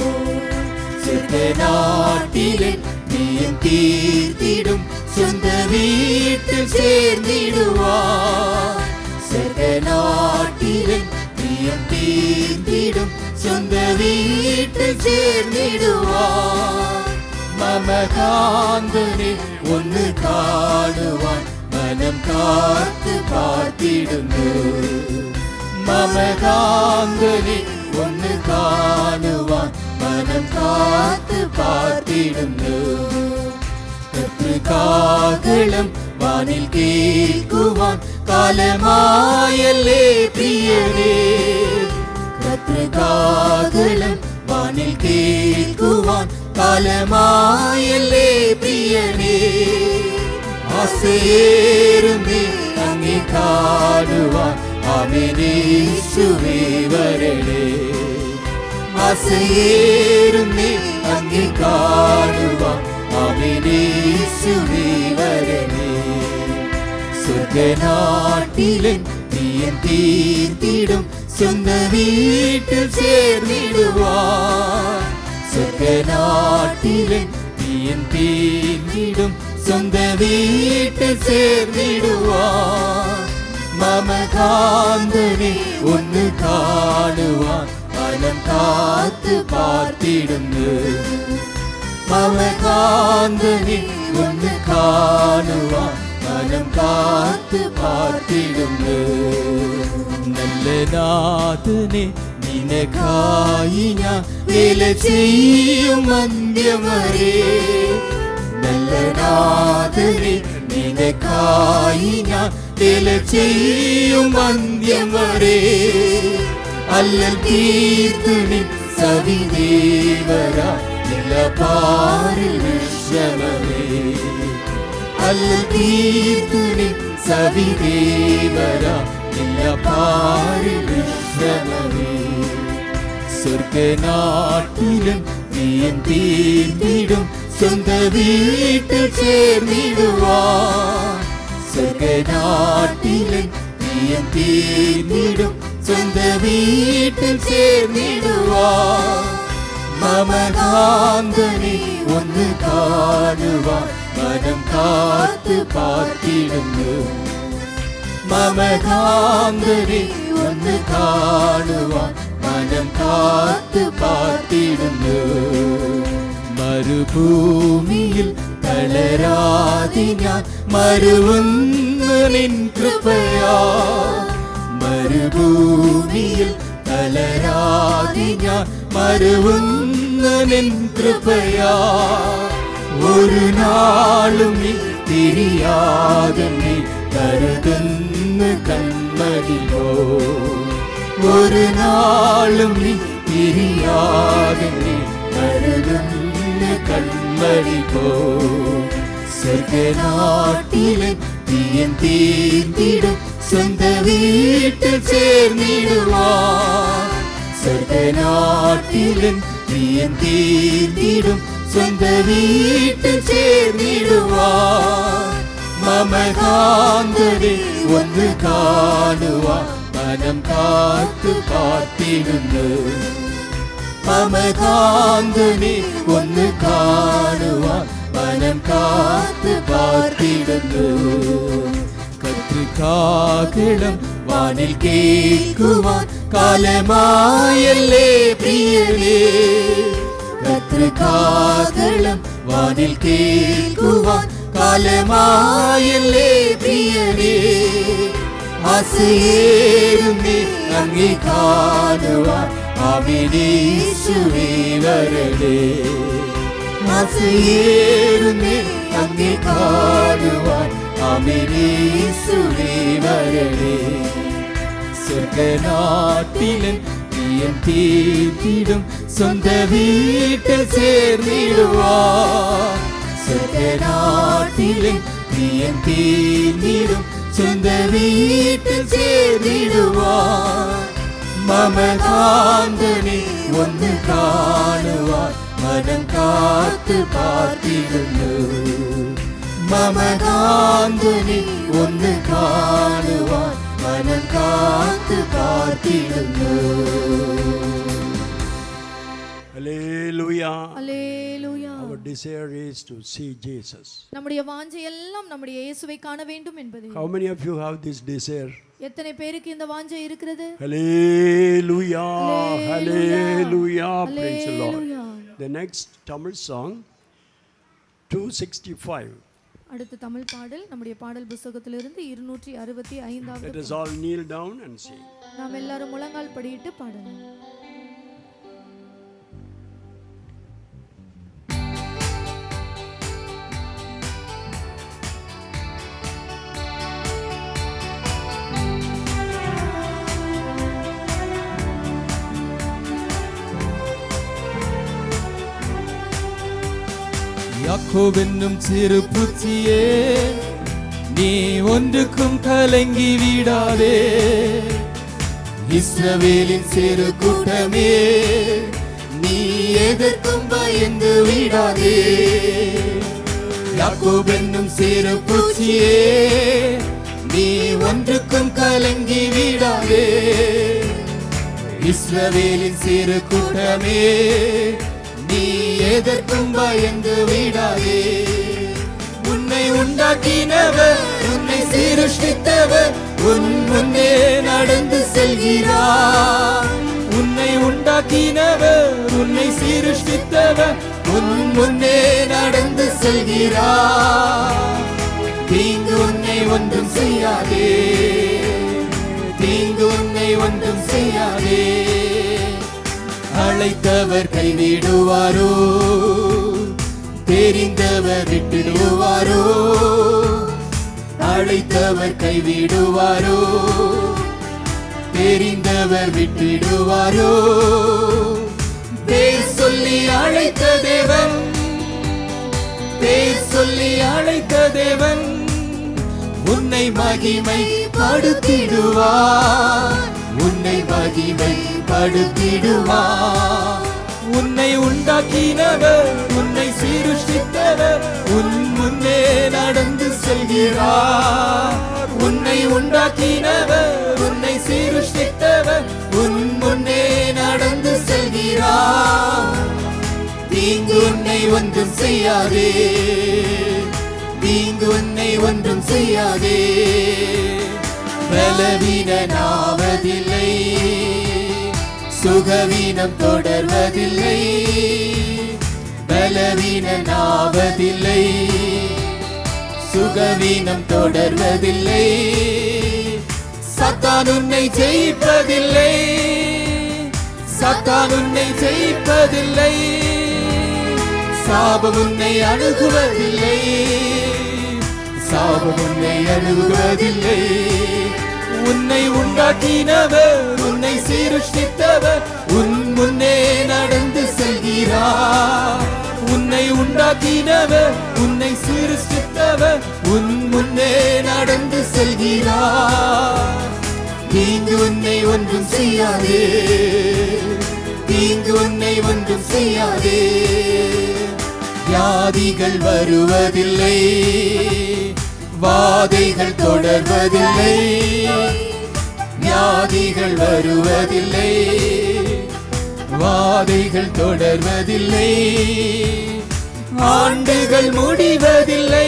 നാട്ടിലെ നീയും തീർത്തിടും സ്വന്ത വീട്ടിൽ ചേർന്നിടുവാ നാട്ടിലെ നീയും തീർത്തിടും സ്വന്ത വീട്ടിൽ ചേർന്നിടുവാ മമകാന്തനെ ഒന്ന് കാണുവാൻ മനം കാത്ത് പാർത്തിടുന്നു മമകാന്തനെ ഒന്ന് കാണുവാൻ മനം കാത്ത് പാർത്തിടുന്നു കാകളം വാനിൽ കേൾക്കുവാൻ കാലമായല്ലേ പ്രിയരേ കത്രികാകളം വാനിൽ കേൾക്കുവാൻ കാലമായല്ലേ പ്രിയനേ ആസയേറുന്നേ അങ്ങേ കാണുവാൻ അവനേശുവേ വരണേ ആസയേറുന്നേ അങ്ങേ കാണുവാൻ അവനേശുവേ വരണേ സ്വർഗനാട്ടിലെ തീയൻ തീർത്തിടും സ്വന്ത വീട്ടിൽ ചേർന്നിടുവാൻ സ്വർഗനാട്ടിലെ തീയൻ തീർത്തിടും സ്വന്ത വീട്ടിൽ ചേർന്നിടുവാൻ മമകാന്തനെ ഒന്ന് കാണുവാൻ മനം കാത്ത് പാർത്തിടുന്നു മമകാന്തനെ ഒന്ന് കാണുവാൻ മനം കാത്ത് പാർത്തിടുന്നു നല്ല നാഥനെ നിനക്കായി ഞാൻ വില ചെയ്യും മന്യമറേ നല്ല നാഥനെ നിനക്കായി ഞാൻ വില ചെയ്യും മന്യം വരെ അല്ലൽ തീർത്തുനി സവിദേവര നില പാരിൽ വിശ്രമമേ അല്ലൽ തീർത്തുനി സവിദേവര നില പാരിൽ വിശ്രമമേ സ്വർഗനാട്ടിലും നീയും തീർത്തിടും സ്വന്ത വീട്ടിൽ ചേർന്നിടുവാ സ്വർഗനാട്ടിലും നീയും തീർന്നിടും സ്വന്ത വീട്ടിൽ ചേർന്നിടുവാ മമകാന്തനെ ഒന്ന് കാണുവാൻ മനം കാത്ത് പാർത്തിടുന്നു മമകാന്തനെ ഒന്ന് കാണുവാൻ മനം കാത്ത് പാർത്തിടുന്നു മരുഭൂമിയിൽ തളരാതെ ഞാൻ മരുവുന്ന നിൻ കൃപയാ മരുഭൂമിയിൽ തളരാതെ ഞാൻ മരുവുന്ന നിൻ കൃപയാ ഒരു നാളും നീ തിരിയാതെ നീ കരുതുന്ന കൺമടിയോ ஒரு நாளும் நீ பிரியாத நீ கருதுள்ள கண்மணி போ சொர்க்க நாட்டிலே தீயன் தீர்ந்திடும் சொந்த வீட்டில் சேர்ந்திடுவார் சொர்க்க நாட்டிலும் தீயன் தீர்ந்திடும் சொந்த வீட்டில் சேர்ந்திடுவார் மமகாந்தரே ஒன்று காணுவார் மனம் காத்து காத்திடுங்க மமகாந்தனே ஒன்று காணுவார் மனம் காத்து பார்த்திடுங்க கற்று காகிடம் வானில் கேட்குவான் காலமாயல்லே பிரியனே கற்று காகலம் வானில் கேட்குவான் காலமாயல்லே பிரியனே ஆசையேறுமே அங்கே காணுவான் அவினேசுவே வரலே ஆசையேறுமே அங்கே காணுவான் அமினேசுவே வரலே சொர்க்க நாட்டிலும் தீயன் தீட்டிடும் சொந்த வீட்டில் சேர்ந்திடுவார் சொர்க்க நாட்டிலும் தீயன் தீர்ந்திடும் சொந்த வீட்டில் சேர்ந்திடுவார் மமகாந்தனே ஒன்று காணுவார் மனம் காத்து பார்த்திடுங்க மமகாந்தனே ஒன்று காணுவார் மனம் காத்து பார்த்திடுங்க Hallelujah. Hallelujah Our desire is to see Jesus. நம்முடைய வாஞ்சை எல்லாம் நம்முடைய இயேசுவை காண வேண்டும் என்பது How many of you have this desire? எத்தனை பேருக்கு இந்த வாஞ்சை இருக்கிறது Hallelujah. Hallelujah. Hallelujah. Praise the Lord. Hallelujah. The next Tamil song, 265. அடுத்த தமிழ் பாடல் நம்முடைய பாடல் புஸ்தகத்திலிருந்து இருநூற்றி அறுபத்தி Let ஐந்தாவது us all kneel down and sing. நாம் எல்லாரும் முழங்கால் படியிட்டு பாடலாம் யாக்கோவென்னும் சிறு பூச்சியே நீ ஒன்றுக்கும் கலங்கி விடாதே இஸ்ரவேலின் சிறு கூட்டமே நீ எதற்கும் பயந்து விடாதே யாக்கோவென்னும் சிறு பூச்சியே நீ ஒன்றுக்கும் கலங்கி விடாதே இஸ்ரவேலின் சிறு கூட்டமே நீ எதற்கும் பயந்து விடாதே உன்னை உண்டாக்கினவர் உன்னை சீருஷ்டித்தவர் உன் முன்னே நடந்து செல்கிறார் உன்னை உண்டாக்கினவர் உன்னை சீருஷ்டித்தவர் உன் முன்னே நடந்து செல்கிறார் தீங்கு உன்னை ஒன்றும் செய்யாதே தீங்கு உன்னை ஒன்றும் செய்யாதே அழைத்தவர் கைவிடுவாரோ தெரிந்தவர் விட்டுடுவாரோ அழைத்தவர் கைவிடுவாரோ தெரிந்தவர் விட்டுடுவாரோ பேர் சொல்லி அழைத்த தேவன் பேர் சொல்லி அழைத்த தேவன் உன்னை மகிமை படுத்திடுவார் உன்னை மகிமை படுத்திடுவார் உன்னை உண்டாக்கினவர் உன்னை சீருஷ்டித்தவர் உன் முன்னே நடந்து செல்கிறார் உன்னை உண்டாக்கினவர் உன்னை சீருஷ்டித்தவர் உன் முன்னே நடந்து செல்கிறார் தீங்கு உன்னை ஒன்றும் செய்யாதே தீங்கு உன்னை ஒன்றும் செய்யாதே பலவீனாவதில்லை சுகவீனம் தொடர்வதில்லை பலவீனாவதில்லை சுகவீனம் தொடர்வதில்லை சத்தான் உன்னை ஜெயிப்பதில்லை சத்தான் உன்னை ஜெயிப்பதில்லை சாபம் உன்னை அணுகுவதில்லை சாபம் உன்னை அணுகுவதில்லை உன்னை உண்டாக்கினவர் உன்னை சீருஷ்டித்தவர் உன் முன்னே நடந்து செல்கிறார் உன்னை உண்டாக்கினவர் உன்னை சீருஷ்டித்தவர் உன் முன்னே நடந்து செல்கிறார் தீங்கு உன்னை ஒன்றும் செய்யாதே தீங்கு உன்னை ஒன்றும் செய்யாதே வியாதிகள் வருவதில்லை வாதைகள் தொடர்வதில்லை வியாதிகள் வருவதில்லை வாதைகள் தொடர்வதில்லை ஆண்டுகள் முடிவதில்லை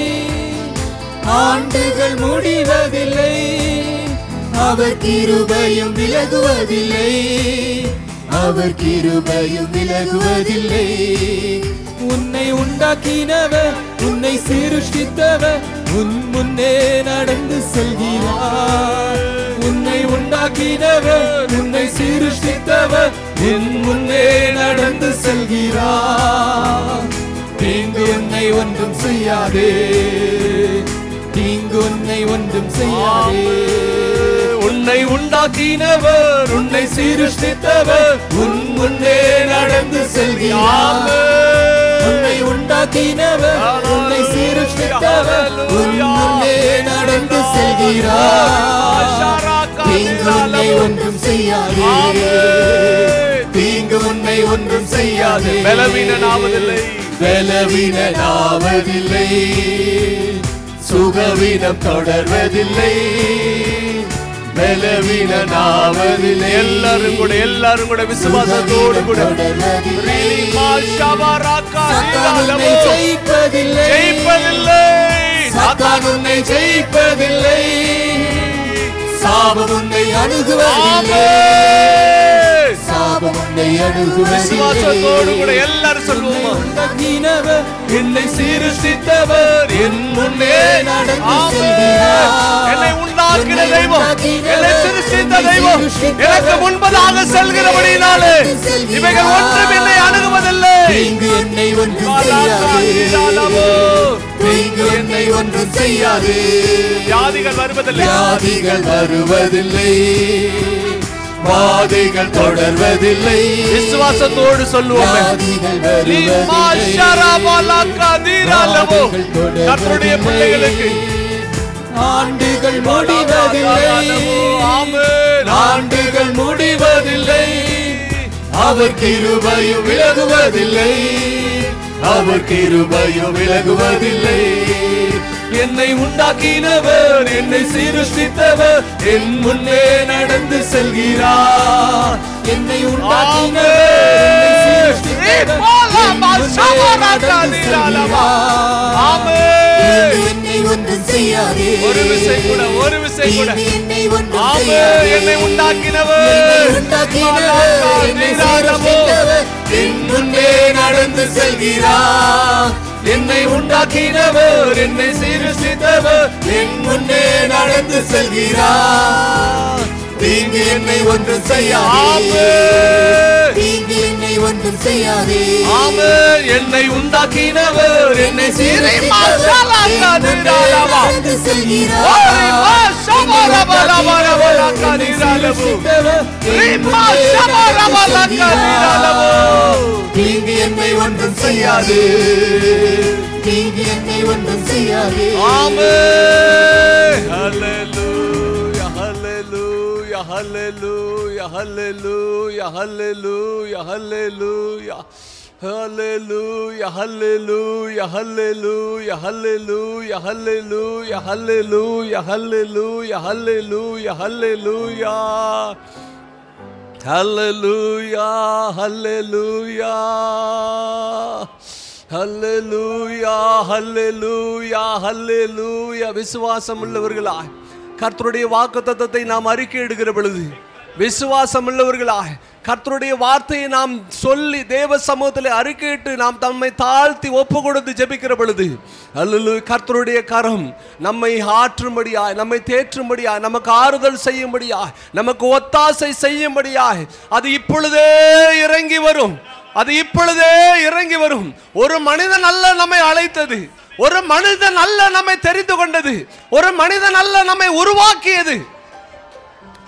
ஆண்டுகள் முடிவதில்லை அவர் கிருபையும் விலகுவதில்லை அவர் கிருபையும் விலகுவதில்லை உன்னை உண்டாக்கினவர் உன்னை சீருஷ்டித்தவர் உன் முன்னே நடந்து செல்கிறார் உன்னை உண்டாக்கினவர் உன்னை சீருஷ்டித்தவர் உன் முன்னே நடந்து செல்கிறார் தீங்கு உன்னை ஒன்றும் செய்யாதே தீங்கு உன்னை ஒன்றும் செய்யாதே உன்னை உண்டாக்கினவர் உன்னை சீருஷ்டித்தவர் உன் முன்னே நடந்து செல்கிறார் உன்னை உண்டாக்கினவர் உன்னை சீருஷ்டித்தவர் உன் முன்னே நடந்து செல்கிறார் தீங்கு உன்னை ஒன்றும் செய்யாதே தீங்கு உன்னை ஒன்றும் செய்யாதே பலவீனனாவதில்லை. பலவீனனாவதில்லை சுகவீனம் தொடர்வதில்லை பலவீனனாவதில்லை எல்லாரும் கூட எல்லாரும் கூட விசுவாசத்தோடு கூட தொடர்வதில்லை ரீமா ஷபராக்கா சாத்தான் உன்னை நீராலமோ. ஜெயிப்பதில்லை ஜெயிப்பதில்லை சாத்தான் உன்னை ஜெயிப்பதில்லை சாபம் உன்னை அணுகுவதில்லை ஆமென். சாபம் உன்னை விசுவாசத்தோடு கூட அணுகுவதில்லை எல்லாரும் சொல்லுவோமா உண்டாக்கினவர் என்னை சீருஷ்டித்தவர் என் முன்னே நடந்து ஆமென். செல்கிறார். என்னை உண்டாக்கின என்னை தெய்வம் உண்டாக்கினவர், என்னை சிருஷ்டித்த என்னை தெய்வம் சிருஷ்டித்தவர், எனக்கு முன்பதாக செல்கிறபடினாலே நடந்து செல்கிறார். இவைகள் ஒன்றும் என்னை அணுகுவதில்லை தீங்கு என்னை ஒன்றும் பாலாக்கா நீராலமோ. செய்யாது தீங்கு என்னை ஒன்றும் செய்யாது வியாதிகள் வருவதில்லை வியாதிகள் வருவதில்லை வாதைகள் தொடர்வதில்லை விசுவாசத்தோடு சொல்லுவோம் வியாதிகள் வருவதில்லை கர்த்தருடைய பிள்ளைகளுக்கு ஆண்டுகள் முடிவதில்லை ஆமென். ஆண்டுகள் முடிவதில்லை அவர் கிருபையும் விலகுவதில்லை அவர் கிருபையும் விலகுவதில்லை என்னை உண்டாக்கினவர் என்னை சீருஷ்டித்தவர் என் முன்னே நடந்து செல்கிறார் என்னை உண்டாக்கினவர் என்னை சீருஷ்டித்தவர் என் முன்னே நடந்து செல்கிறார் ஆமென். தீங்கு என்னை ஒன்றும் செய்யாதே ஒரு விசை கூட ஒரு விசை கூட தீங்கு என்னை ஒன்றும் ஆமென். செய்யாதே என்னை உண்டாக்கினவர் என்னை உண்டாக்கினவர், என்னை சீரமைத்தவர், என் முன்னே நடந்து செல்கிறார் என்னை உண்டாக்கினவர் என்னை சீரசித்தவர் என் முன்னே நடந்து செல்கிறார் தீங்கு என்னை ஒன்றும் செய்யாதே ஆமென். தீங்கு என்னை ஒன்றும் செய்யாதே ஆமென். என்னை உண்டாக்கினவர் என்னை சீரை மாசாலாக்கா நீராலவா. நடந்து செல்கிறார் ஓரி மாசபரபரபரபரக்கா நீராலவு. ரீமா சபரபரக்கா நீராலவு. தீங்கு என்னை ஒன்றும் செய்யாது தீங்கு என்னை ஒன்றும் செய்யாது ஆமென். Hallelujah, hallelujah, hallelujah, hallelujah, hallelujah, hallelujah. Hallelujah, hallelujah, hallelujah, hallelujah, hallelujah, hallelujah, hallelujah, hallelujah, hallelujah. Hallelujah, hallelujah. ஹல்லேலூயா ஹல்லேலூயா ஹல்லேலூயா விசுவாசம் உள்ளவர்களாய் கர்த்தருடைய வாக்குத்தத்தத்தை நாம் அறிக்கை எடுக்கிற பொழுது விசுவாசம் உள்ளவர்களாய் கர்த்தருடைய வார்த்தையை நாம் சொல்லி தேவ சமூகத்தில் அறிக்கையிட்டு நாம் தம்மை தாழ்த்தி ஒப்பு கொடுத்து ஜெபிக்கிற பொழுது அல்லு கர்த்தருடைய கரம் நம்மை ஆற்றும்படியாய் நம்மை தேற்றும்படியாய் நமக்கு ஆறுதல் செய்யும்படியாய் நமக்கு ஒத்தாசை செய்யும்படியாய் அது இப்பொழுதே இறங்கி வரும் அது இப்பொழுதே இறங்கி வரும் ஒரு மனிதன் அல்ல நம்மை அழைத்தது ஒரு மனிதன் அல்ல நம்மை தெரிந்து கொண்டது ஒரு மனிதன் அல்ல நம்மை உருவாக்கியது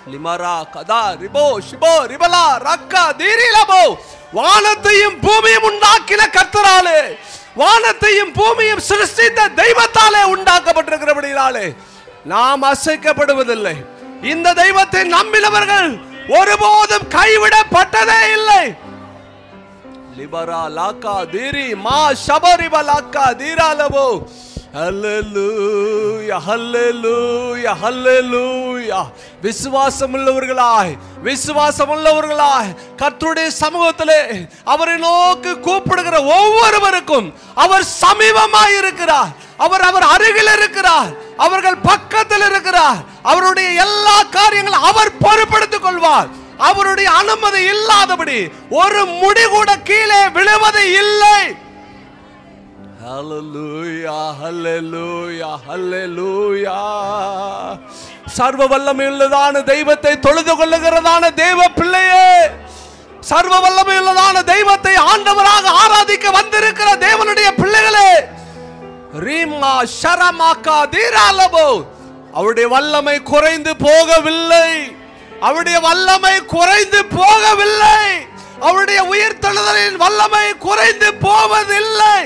லிமரா கதா ரிபோ ஷிபோ ரிபலா ரக்கா தீரிலபோ வானத்தையும் பூமியும் உண்டாக்கின கர்த்தராலே வானத்தையும் பூமியும் சிருஷ்டித்த தெய்வத்தாலே உண்டாக்கப்பட்டிருக்கிறபடியாலே நாம் அசைக்கப்படுவதில்லை இந்த தெய்வத்தை நம்பினவர்கள் ஒருபோதும் கைவிடப்பட்டதே இல்லை லிபரா லாக்கா தீரி மா ஷபரிப லாக்கா தீராலபோ ஹல்லேலூயா ஹல்லேலூயா ஹல்லேலூயா விசுவாசம் உள்ளவர்களாய் விசுவாசம் உள்ளவர்களாய் கர்த்தருடைய சமூகத்திலே அவரை நோக்கி கூப்பிடுகிற ஒவ்வொருவருக்கும் அவர் சமீபமாய் இருக்கிறார் அவர் அவர் அருகில் இருக்கிறார் அவர்கள் பக்கத்தில் இருக்கிறார் அவருடைய எல்லா காரியங்களும் அவர் பொறுப்படுத்திக் கொள்வார் அவருடைய அனுமதி இல்லாதபடி ஒரு முடி கூட கீழே விழுவது இல்லை ஹalleluya ஹalleluya ஹalleluya சர்வ வல்லமையுள்ளதான தெய்வத்தை தொழுது கொள்ளுகிறதான தெய்வ பிள்ளையே சர்வ வல்லமையுள்ளதான தெய்வத்தை ஆண்டவராக ஆராதிக்க வந்திருக்கிற தேவனுடைய பிள்ளைகளே ரீமா ஷரமாக்கா தீராலபோ அவருடைய வல்லமை குறைந்து போகவில்லை அவருடைய வல்லமை குறைந்து போகவில்லை அவருடைய உயிர்த்தெழுதலின் வல்லமை குறைந்து போவதில்லை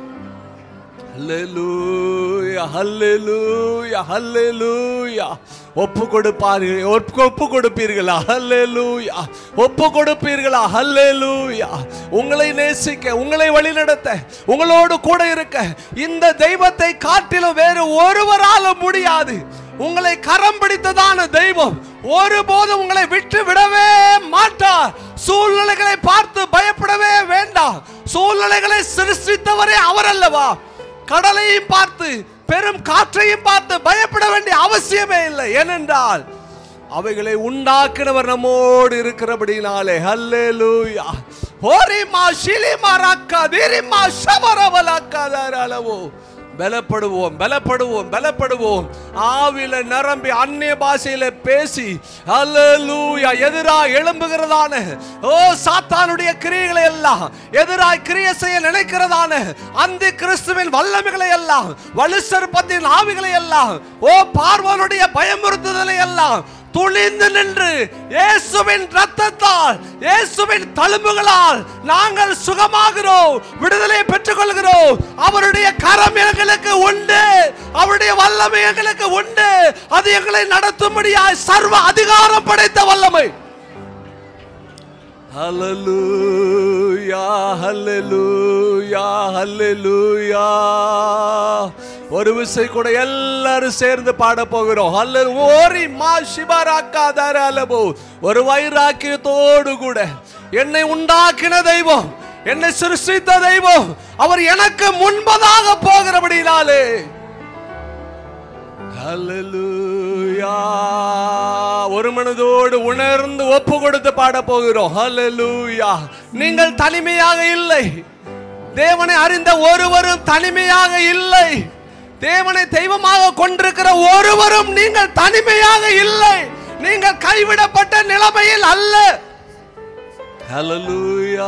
ஹல்லேலூயா ஹல்லேலூயா ஹல்லேலூயா ஒப்பு கொடுப்பார்கள் ஒப்பு ஒப்பு கொடுப்பீர்களா ஹல்லேலூயா ஒப்பு கொடுப்பீர்களா ஹல்லேலூயா உங்களை நேசிக்க உங்களை வழிநடத்த உங்களோடு கூட இருக்க இந்த தெய்வத்தை காட்டிலும் வேறு ஒருவரால முடியாது உங்களை கரம் பிடித்ததான தெய்வம் ஒருபோதும் உங்களை விட்டு விடவே மாட்டார் சூழ்நிலைகளை பார்த்து பயப்படவே வேண்டாம் சூழ்நிலைகளை சிருஷ்டித்தவரே அவர் அல்லவா கடலையும் பார்த்து பெரும் காற்றையும் பார்த்து பயப்பட வேண்டிய அவசியமே இல்லை ஏனென்றால் அவைகளை உண்டாக்கினவர் நம்மோடு இருக்கிறபடினாலே ஹல்லேலூயா ஹோரிமா ஷிலிமா ரக்கா திரிமா ஷபரவலக்கா தாராளவோ பலப்படுவோம் பலப்படுவோம் பலப்படுவோம் ஆவில நிரம்பி அந்நிய பாஷையில பேசி அல்லேலூயா எதிராக எழும்புகிறதான ஓ சாத்தானுடைய கிரியைகளை எல்லாம் எதிராய் கிரியை செய்ய நினைக்கிறதான அந்த கிறிஸ்துவின் வல்லமைகளை எல்லாம் வலுசற்பத்தின் ஆவிகளை எல்லாம் ஓ பார்வனுடைய பயமுறுத்துதலை எல்லாம் துணிந்து நின்று இயேசுவின் ரத்தத்தால் இயேசுவின் தழும்புகளால் நாங்கள் சுகமாகிறோம் விடுதலை பெற்றுக்கொள்கிறோம் அவருடைய கரம் எங்களுக்கு உண்டு அவருடைய வல்லமை எங்களுக்கு உண்டு அது எங்களை நடத்தும்படியாய் சர்வ அதிகாரம் படைத்த வல்லமை ஹalleluya ஹalleluya ஹalleluya ஒரு விசை கூட எல்லாரும் சேர்ந்து பாட போகிறோம் அல்ல ஓரி மா சிவராக்கா தரலபோ ஒரு வைராக்கியத்தோடு கூட என்னை உண்டாக்கின தெய்வம் என்னை சிருஷ்டித்த தெய்வம் அவர் எனக்கு முன்பதாக போகிறபடினாலே ஹalleluya ஒரு மனதோடு உணர்ந்து ஒப்பு கொடுத்து பாட போகிறோம் ஹalleluya நீங்கள் தனிமையாக இல்லை தேவனை அறிந்த ஒருவரும் தனிமையாக இல்லை தேவனை தெய்வமாக கொண்டிருக்கிற ஒருவரும் நீங்கள் தனிமையாக இல்லை நீங்கள் கைவிடப்பட்ட நிலைமையில் அல்ல ஹalleluya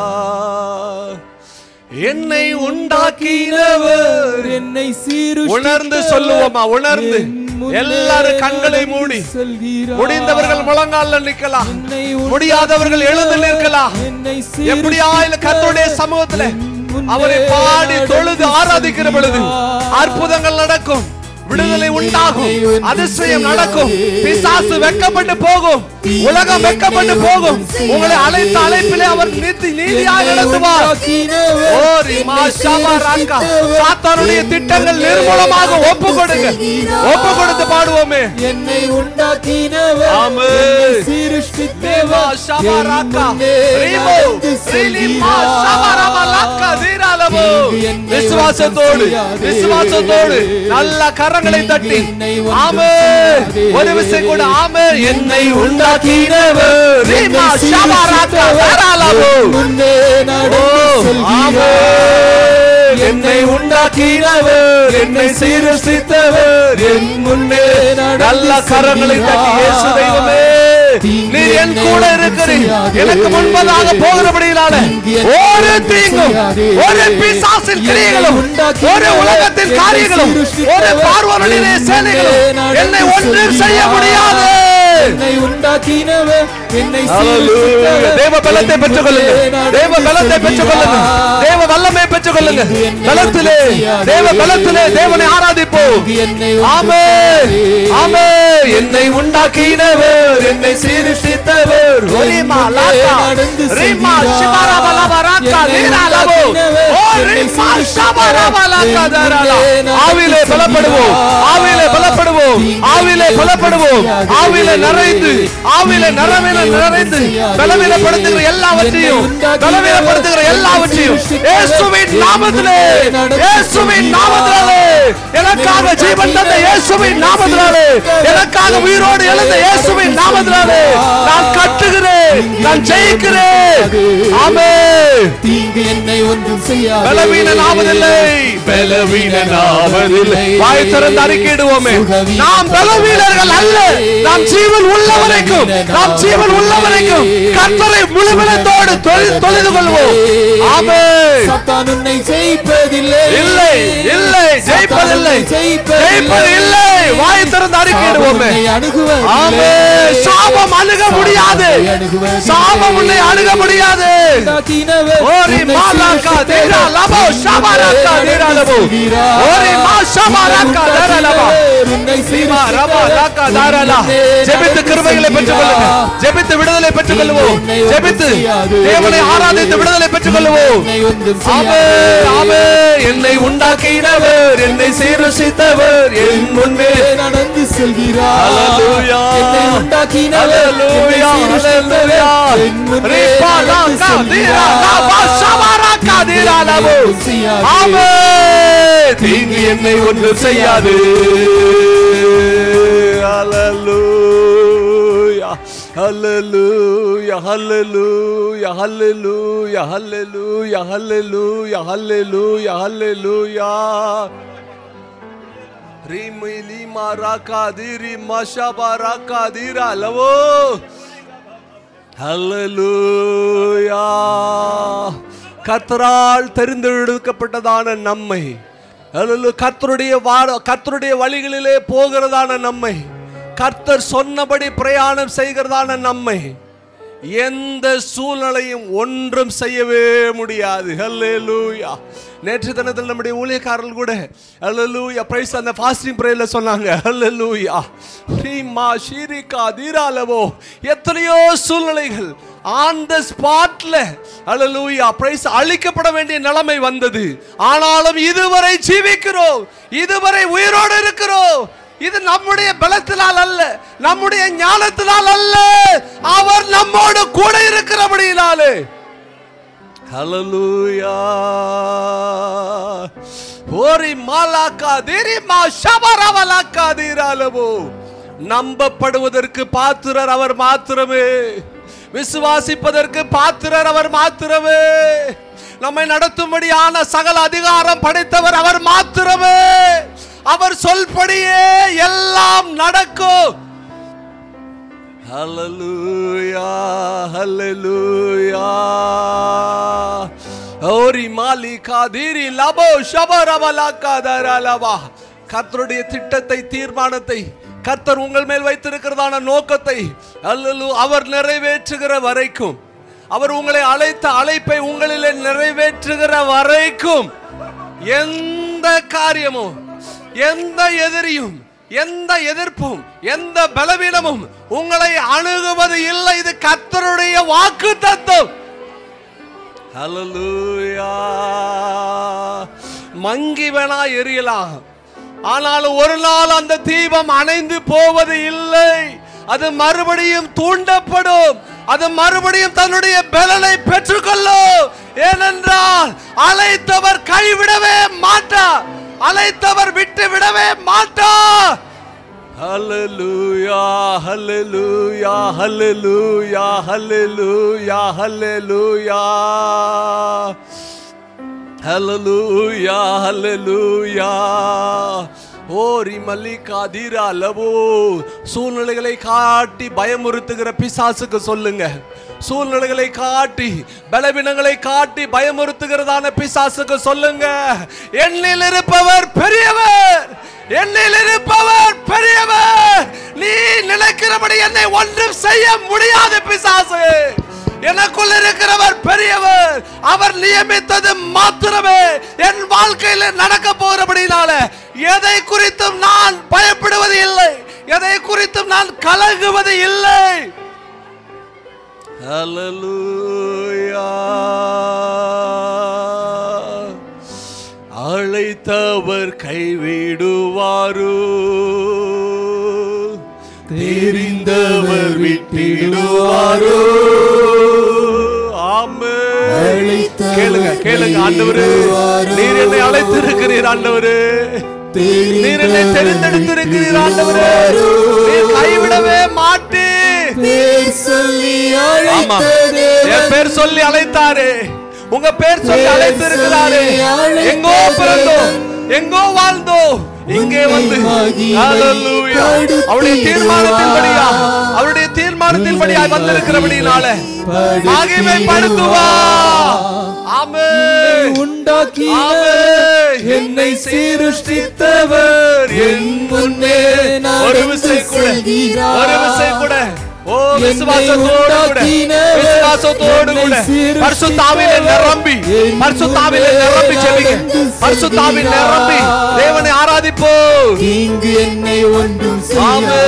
என்னை உண்டாக்கினவர் என்னை சீரு உணர்ந்து சொல்லுவோமா உணர்ந்து எல்லாரும் கண்களை மூடி முடிந்தவர்கள் முழங்கால நிக்கலாம் முடியாதவர்கள் எழுந்து நிற்கலாம் எப்படியாயிலும் கர்த்தருடைய சமூகத்துல அவரை பாடி தொழுது ஆராதிக்கிற பொழுது அற்புதங்கள் நடக்கும் விடுதலை உண்டாகும் அதிசயம் நடக்கும் பிசாசு வெக்கப்பட்டு போகும் உலகம் வெக்கப்பட்டு போகும் உங்களை அழைத்த அழைப்பிலே அவர் நீதி நீதியாக நடத்துவார் ஓ ரிமா ஷபா ராக்கா. சாத்தானுடைய திட்டங்கள் நிர்மூலமாக ஒப்பு கொடுங்க ஒப்பு கொடுத்து பாடுவோமே என்னை உண்டாக்கினவர் ஆமென். என்னை சிருஷ்டித்தவர் தேவா ஷபா என் ராக்கா. முன்னே ரீமோ, நடந்து ரீலிமா செல்கிறார். ஷபா ரபா லாக்கா தீராலமோ. தீங்கு என்னை விசுவாசத்தோடு ஒன்றும் செய்யாதே. விசுவாசத்தோடு நல்ல கரங்களை தீங்கு தட்டி என்னை ஒன்றும் ஆமே செய்யாதே. ஒரு விசை கூட ஆமே என்னை உண்டாக்கினவர் ரீமா என்னை ஷபா ராக்கா சிருஷ்டித்தவர் தாராளமோ. என் முன்னே நடந்து ஓ, செல்கிறார். ஆமென். என்னை உண்டாக்கினவர் என்னை சீரசித்தவர் என் முன்னே நல்ல கரங்களை தட்டி இயேசு தெய்வமே நீர் என் கூட இருக்கிறீர் எனக்கு முன்பதாக போகிறபடியினால ஒரு தீங்கும் ஒரு பிசாசின் கிரியைகளும் ஒரு உலகத்தின் காரியங்களும் ஒரு பார்வனுடைய சேனைகளும் என்னை ஒன்றும் செய்ய முடியாது உண்டாக்கினவர் என்னை Hallelujah. தேவ பலத்தை பெற்றுக் கொள்ளுங்க தேவ பலத்தை பெற்றுக் கொள்ளுங்க தேவ வல்லமை பெற்றுக் கொள்ளுங்க பலத்திலே தேவ பலத்திலே தேவனை ஆராதிப்போம் ஆமே ஆமே என்னை உண்டாக்கினவர் என்னை சீர்திருத்தவர் ரீமா லாக்கா ரீமா சிபாராபலபராக்கா நீராலவோ ஓ ரீமா ஷபராபலாக்கா தராலா ஆவிலே பலப்படுவோம் ஆவிலே பலப்படுவோம் ஆவிலே பலப்படுவோம் ஆவிலே நிறைந்து ஆவிலே நரவில நிறைந்து பலவீனப்படுத்துகிற எல்லாவற்றையும் பலவீனப்படுத்துகிற எல்லாவற்றையும் இயேசுவின் நாமத்திலே இயேசுவின் நாமத்தினாலே எனக்காக ஜீவன் தந்த இயேசுவின் நாமத்தினாலே எனக்காக உயிரோடு எழுந்த இயேசுவின் நாமத்தினாலே நான் கட்டுகிறேன் நான் ஜெயிக்கிறேன் ஆமே தீங்கு என்னை ஒன்றும் செய்யாது பலவீனனாவதில்லை பலவீனனாவதில்லை வாய் திறந்து அறிக்கையிடுவோமே நாம் பலவீனர்கள் அல்ல நாம் ஜீவன் உள்ள வரைக்கும் நாம் ஜீவன் உள்ள வரைக்கும் கர்த்தரை முழுமனத்தோடு தொழில் தொழுது கொள்வோம் ஆமே சத்தான் உன்னை ஜெயிப்பதில்லை இல்லை இல்லை ஜெயிப்பதில்லை ஜெயிப்பது இல்லை வாய் திறந்து அறிக்கையிடுவோமே ஆமே சாபம் அணுக முடியாது சாபம் உன்னை அணுக முடியாது ஓரி மாலாக்கா தேரா லபோ ஷபாராக்கா தேரா லபோ ஓரி மா ஷபாராக்கா தேரா லபோ சீமா ரபா லாக்கா தாரா லா ஜெபித்து கிருபைகளை பெற்றுக் கொள்ளுங்க ஜெபித்து விடுதலை பெற்றுக் கொள்வோம் ஜெபித்து தேவனை ஆராதித்து விடுதலை பெற்றுக் கொள்வோம் ஆமே ஆமே என்னை உண்டாக்கினவர் என்னை சீரசித்தவர் என் முன்பே நடந்து செல்கிறார் Hallelujah. என்னை உண்டாக்கினவர் Hallelujah, hallelujah. Ripa laka dira lava shabaraka dira lavo. ஆமே தீங்கு என்னை ஒன்று செய்யாது Hallelujah. Hallelujah, hallelujah, hallelujah, hallelujah, hallelujah, hallelujah, hallelujah. Rimi lima raka diri mashaba raka dira lavo. Hallelujah. கர்த்தரால் தெரிந்தெடுக்கப்பட்டதான நம்மை அல்லது கர்த்தருடைய வார கர்த்தருடைய வழிகளிலே போகிறதான நம்மை கர்த்தர் சொன்னபடி பிரயாணம் செய்கிறதான நம்மை எந்த சூழ்நிலையும் ஒன்றும் செய்யவே முடியாது ஹல்லேலூயா நேற்று தினத்தில் நம்முடைய ஊழியக்காரர்கள் கூட ஹல்லேலூயா பிரைஸ் அந்த ஃபாஸ்டிங் பிரேயர்ல சொன்னாங்க ஹல்லேலூயா ரீமா ஷீரிகா தீராலவோ எத்தனையோ சூழ்நிலைகள் ஆன் த ஸ்பாட்ல ஹalleluya பிரைஸ் அழிக்கப்பட வேண்டிய நிலைமை வந்தது ஆனாலும் இதுவரை ஜீவிக்கிறோம் இதுவரை உயிரோடு இருக்கிறோம் இது நம்முடைய பலத்தினால் அல்ல நம்முடைய ஞானத்தினால் அல்ல அவர் நம்மோடு கூட இருக்கிறபடியினாலே ஹalleluya ஓரி மாலாக்கா திரி மா ஷபரவலாக்கா தீராலவோ நம்பப்படுவதற்கு பாத்திரர் அவர் மாத்திரமே விசுவாசிப்பதற்கு பாத்திரர் அவர் மாத்திரமே நம்மை நடத்தும்படியான சகல அதிகாரம் படைத்தவர் அவர் மாத்திரமே அவர் சொல்படியே எல்லாம் நடக்கும் Hallelujah, hallelujah. ஓரி மாலிகா தீரி லபோ ஷபரபலாக்கா தரலவா கர்த்தருடைய திட்டத்தை தீர்மானத்தை கர்த்தர் உங்கள் மேல் வைத்திருக்கிறதான நோக்கத்தை அல்லலு அவர் நிறைவேற்றுகிற வரைக்கும் அவர் உங்களை அழைத்த அழைப்பை உங்களிலே நிறைவேற்றுகிற வரைக்கும் எந்த காரியமும் எந்த எதிரியும் எந்த எதிர்ப்பும் எந்த பலவீனமும் உங்களை அணுகுவது இல்லை இது கர்த்தருடைய வாக்கு தத்துவம் ஹalleluya மங்கி வேணா எரியலாம் ஆனாலும் ஒரு நாள் அந்த தீபம் அணைந்து போவது இல்லை அது மறுபடியும் தூண்டப்படும் அது மறுபடியும் தன்னுடைய பலனை பெற்றுக்கொள்ளும் ஏனென்றால் அழைத்தவர் கைவிடவே மாட்டார் அழைத்தவர் விட்டு விடவே மாட்டார் Hallelujah, hallelujah, hallelujah, hallelujah, hallelujah. Hallelujah, hallelujah. ஓரி மல்லிகா தீரா லவோ சூழ்நிலைகளை காட்டி பயமுறுத்துகிற பிசாசுக்கு சொல்லுங்க சூழ்நிலைகளை காட்டி பலவீனங்களை காட்டி பயமுறுத்துகிறதான பிசாசுக்கு சொல்லுங்க எண்ணில் இருப்பவர் பெரியவர் எண்ணில் இருப்பவர் பெரியவர் நீ நினைக்கிறபடி என்னை ஒன்றும் செய்ய முடியாது பிசாசு எனக்குள் இருக்கிறவர் பெரியவர் அவர் நியமித்தது மாத்திரமே என் வாழ்க்கையில நடக்க போகிறபடினால எதை குறித்தும் நான் பயப்படுவது இல்லை எதை குறித்தும் நான் கலங்குவது இல்லை Hallelujah. அழைத்தவர் கைவிடுவாரோ தெரிந்தவர் விட்டிடுவாரோ ஆமே அழைத்தவர் கேளுங்க கேளுங்க ஆண்டவரே கைவிடுவாரோ. நீர் என்னை அழைத்திருக்கிறீர் ஆண்டவரே நீர் என்னை தெரிந்தெடுத்திருக்கிறீர் ஆண்டவரே நீர் கைவிடவே மாட்டீர் பேர் சொல்லி ஆமா அழைத்த என் பேர் சொல்லி அழைத்தாரு உங்க பேர் சொல்லி பேர் அழைத்து இருக்கிறாரு சொல்லி அழைத்த எங்கோ பிறந்தோம் எங்கோ வாழ்ந்தோம் இங்கே வந்து மகிமை ஹalleluya. அவருடைய தீர்மானத்தின்படியா அவருடைய தீர்மானத்தின்படியா வந்திருக்கிறபடினால மகிமைப்படுத்துவா ஆமென் உண்டாக்கின ஆமென். என்னை சீருஷ்டித்தவர் என் முன்னே ஒரு விசை கூட ஒரு விசை கூட ஓ விசுவாசத்தோடு கூட விசுவாசத்தோடு கூட பரிசுத்தாவிலே நிரம்பி பரிசுத்தாவிலே நிரம்பி செபிங்க பரிசுத்தாவில் நிரம்பி தேவனை ஆராதிப்போ இங்கு என்னை ஒன்றும் ஆமே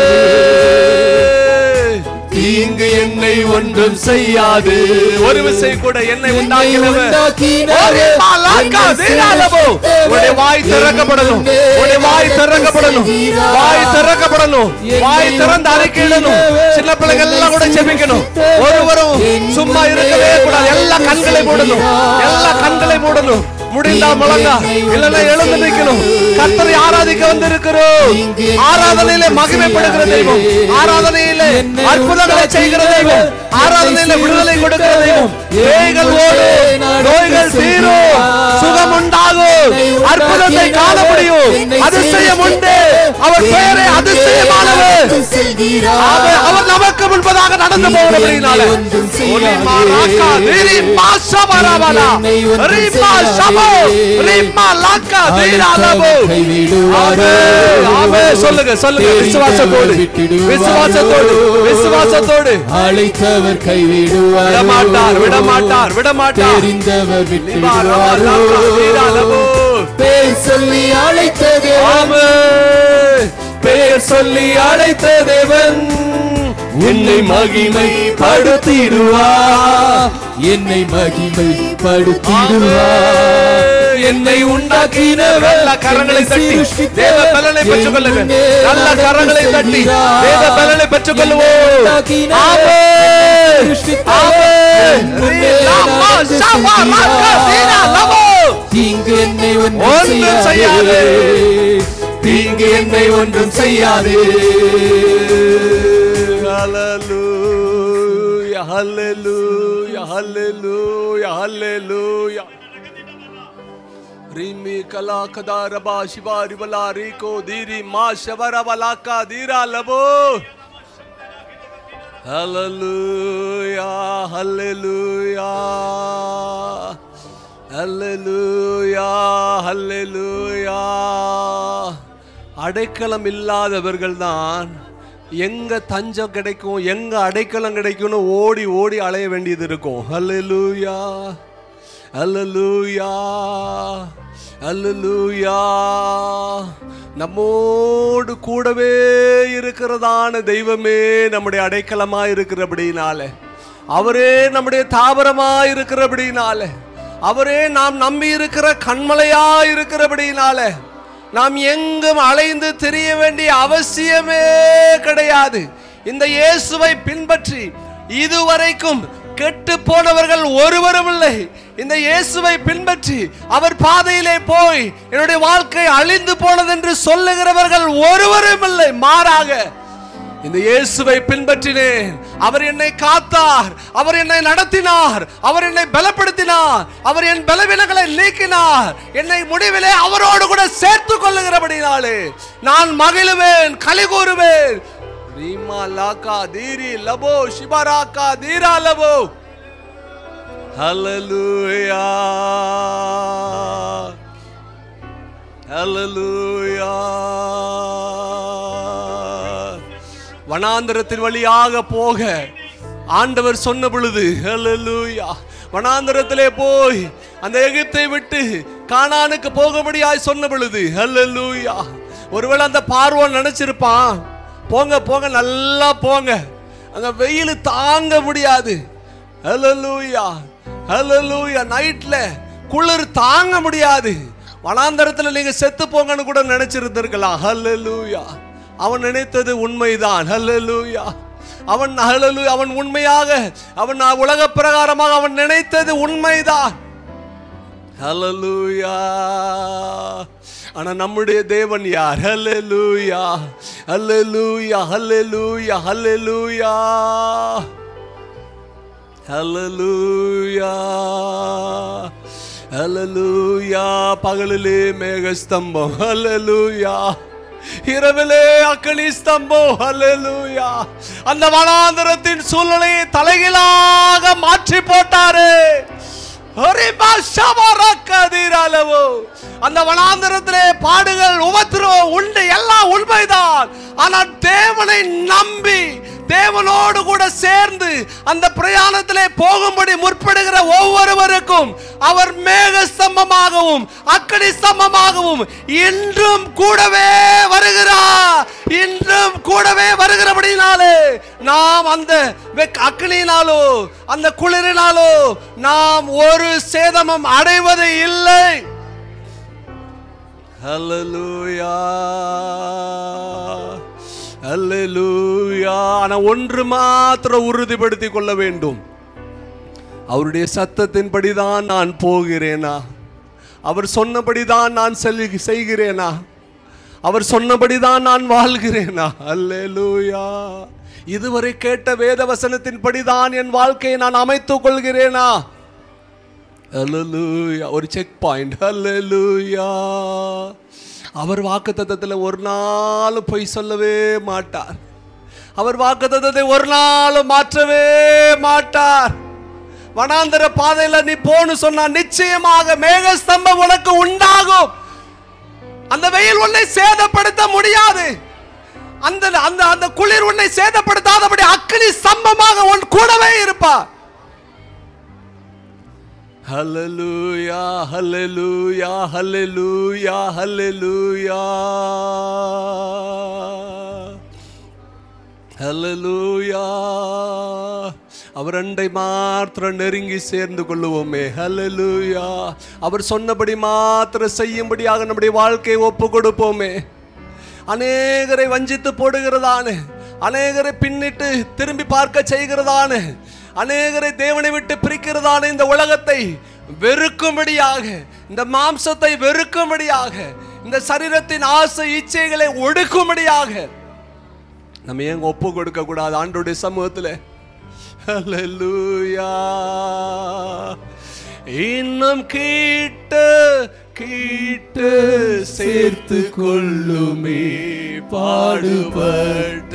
தீங்கு என்னை ஒன்றும் செய்யாது ஒரு விசை கூட என்னை உண்டாக்கினவர் ஓரே மாலாக்கா தீராலமோ. உன்னுடைய வாய் திறக்கப்படணும் உன்னுடைய வாய் திறக்கப்படணும் வாய் திறக்கப்படணும் வாய் திறந்து அறிக்கையிடணும் சின்ன பிள்ளைகள் எல்லாம் கூட செபிக்கணும் ஒருவரும் சும்மா இருக்கவே கூடாது எல்லா கண்களை மூடணும் எல்லா கண்களை மூடணும் முடிந்தா முழங்கா இல்லைன்னா எழுந்து நிற்கணும் கர்த்தரை ஆராதிக்க வந்திருக்கிறோம் ஆராதனையிலே மகிமைப்படுகிற தெய்வம் ஆராதனையிலே அற்புதங்களை செய்கிற தெய்வம் ஆராதனையிலே விடுதலை கொடுக்கிற தெய்வம் பேய்கள் ஓடும் நோய்கள் தீரும் சுகம் உண்டாகும் அற்புதத்தை காண முடியும் அதிசயம் உண்டு அவர் பெயரே அதிசயமானவர் அவர் அவர் நமக்கு முன்பதாக நடந்து போகிறபடினால ஒலிமா ராக்கா திரிமா சபரவலா ரிமா சபோ ரிமா லாக்கா தீராலபோ ஆமே ஆமே சொல்லுங்க சொல்லுங்க விசுவாசத்தோடு விசுவாசத்தோடு விசுவாசத்தோடு அழைத்தவர் கைவிடுவார் விடமாட்டார் விடமாட்டார் விடமாட்டார் தெரிந்தவர் ரிமா ரவா லாக்கா தீராலபோ பேர் சொல்லி அழைத்ததே ஆமே பெயர் சொல்லி அழைத்த தேவன் என்னை மகிமைப்படுத்திடுவா என்னை மகிமைப்படுத்திடுவா என்னை உண்டாக்கினவர் நல்ல கரங்களை தட்டி தேவ பலனை பெற்றுக் கொள்ளுங்க நல்ல கரங்களை தட்டி தேவ பலனை பெற்றுக் கொள்வோம் ஆமே ஆமே லாமா ஷாபா லாக்கா தீரா லவோ தீங்கு என்னை ஒன்றும் ஒன்றும் செய்யாது. செய்யாது தீங்கு என்னை ஒன்றும் செய்யாது Hallelujah, hallelujah, hallelujah, hallelujah. Rimi kala kada raba shiva ribala riko diri ma shavara balaka dira labo. Hallelujah, hallelujah. Hallelujah, hallelujah. அடைக்கலம் இல்லாதவர்கள் தான் எங்க தஞ்சம் கிடைக்கும் எங்க அடைக்கலம் கிடைக்கும்னு ஓடி ஓடி அலைய வேண்டியது இருக்கும் ஹalleluya ஹalleluya ஹalleluya நம்மோடு கூடவே இருக்கிறதான தெய்வமே நம்முடைய அடைக்கலமா இருக்கிறபடினால அவரே நம்முடைய தாவரமா இருக்கிறபடினால அவரே நாம் நம்பி இருக்கிற கண்மலையா இருக்கிறபடினால நாம் எங்கும் அலைந்து திரிய வேண்டிய அவசியமே கிடையாது இந்த இயேசுவை பின்பற்றி இதுவரைக்கும் கெட்டு போனவர்கள் ஒருவரும் இல்லை இந்த இயேசுவை பின்பற்றி அவர் பாதையிலே போய் என்னுடைய வாழ்க்கை அழிந்து போனது என்று சொல்லுகிறவர்கள் ஒருவரும் இல்லை மாறாக இந்த இயேசுவை பின்பற்றினேன் அவர் என்னை காத்தார் அவர் என்னை நடத்தினார் அவர் என்னை பலப்படுத்தினார் அவர் என் பலவீனங்களை நீக்கினார் என்னை முடிவிலே அவரோடு கூட சேர்த்து கொள்ளுகிறபடினாலே நான் மகிழுவேன் களி கூறுவேன் ரீமா லாக்கா தீரி லபோ சிபராக்கா தீரா லபோ ஹalleluya ஹalleluya வனாந்தரத்தின் வழியாக போக ஆண்டவர் சொன்ன பொழுது ஹalleluya வனாந்தரத்திலே போய் அந்த எகிப்தை விட்டு கானானுக்கு போகும்படியாய் சொன்ன பொழுது ஹalleluya ஒருவேளை அந்த பார்வோன் நினைச்சிருப்பான் போங்க போங்க நல்லா போங்க அங்க வெயில் தாங்க முடியாது ஹalleluya ஹalleluya நைட்ல குளிர் தாங்க முடியாது வனாந்தரத்துல நீங்க செத்து போங்கன்னு கூட நினைச்சிருந்திருக்கலாம் ஹalleluya அவன் நினைத்தது உண்மைதான் ஹalleluya அவன் ஹalleluya அவன் உண்மையாக அவன் உலக பிரகாரமாக அவன் நினைத்தது உண்மைதான் ஹalleluya ஆனா நம்முடைய தேவன் யார் ஹalleluya ஹalleluya ஹalleluya ஹalleluya ஹalleluya ஹalleluya பகலிலே மேகஸ்தம்பம் ஹalleluya இரவிலே அக்னி ஸ்தம்பம் ஹalleluya அந்த வனாந்தரத்தின் சூழ்நிலையை தலைகீழாக மாற்றி போட்டாரு ஹரிமா ஷபரக்கதிரளவு. அந்த வனாந்தரத்திலே பாடுகள் உபத்திரவம் உண்டு எல்லாம் உண்மைதான் ஆனால் தேவனை நம்பி தேவனோடு கூட சேர்ந்து அந்த பிரயாணத்திலே போகும்படி முற்படுகிற ஒவ்வொருவருக்கும் அவர் மேக ஸ்தம்பமாகவும் அக்கடி ஸ்தம்பமாகவும் இன்றும் கூடவே வருகிறார் இன்றும் கூடவே வருகிறபடினாலே நாம் அந்த வெக்- அக்கினியினாலோ அந்த குளிரினாலோ நாம் ஒரு சேதமும் அடைவது இல்லை ஹalleluya ஹalleluya ஆனா ஒன்று மாத்திரம் உறுதிப்படுத்திக் கொள்ள வேண்டும் அவருடைய சத்தத்தின்படிதான் நான் போகிறேனா அவர் சொன்னபடிதான் நான் செல்லு- செய்கிறேனா அவர் சொன்னபடிதான் நான் வாழ்கிறேனா அல்லேலூயா இதுவரை கேட்ட வேத வசனத்தின்படிதான் என் வாழ்க்கையை நான் அமைத்துக் கொள்கிறேனா அல்லேலூயா ஒரு செக் பாயிண்ட் அல்லேலூயா அவர் வாக்குத்தத்தத்தில் ஒரு நாள் பொய் சொல்லவே மாட்டார் அவர் வாக்குத்தத்தத்தை ஒரு நாள் மாற்றவே மாட்டார் வனாந்தர பாதையில நீ போன்னு சொன்னா நிச்சயமாக மேக ஸ்தம்பம் உனக்கு உண்டாகும் அந்த வெயில் உன்னை சேதப்படுத்த முடியாது அந்த அந்த அந்த குளிர் உன்னை சேதப்படுத்தாதபடி அக்னி ஸ்தம்பமாக உன் கூடவே இருப்பார் ஹalleluya ஹalleluya ஹalleluya ஹalleluya ஹalleluya அவர் அண்டை மாத்திரம் நெருங்கி சேர்ந்து கொள்ளுவோமே ஹalleluya அவர் சொன்னபடி மாத்திரம் செய்யும்படியாக நம்முடைய வாழ்க்கையை ஒப்பு கொடுப்போமே அநேகரை வஞ்சித்து போடுகிறதானே அநேகரை பின்னிட்டு திரும்பி பார்க்க செய்கிறதானே அநேகரை தேவனை விட்டு பிரிக்கிறதான இந்த உலகத்தை வெறுக்கும்படியாக இந்த மாம்சத்தை வெறுக்கும்படியாக இந்த சரீரத்தின் ஆசை இச்சைகளை ஒடுக்கும்படியாக நம்ம ஏன் ஒப்பு கொடுக்க கூடாது ஆண்டோடைய சமூகத்துல ஹalleluya இன்னும் கீட்ட கீட்ட சேர்த்து கொள்ளுமே பாடுபட்ட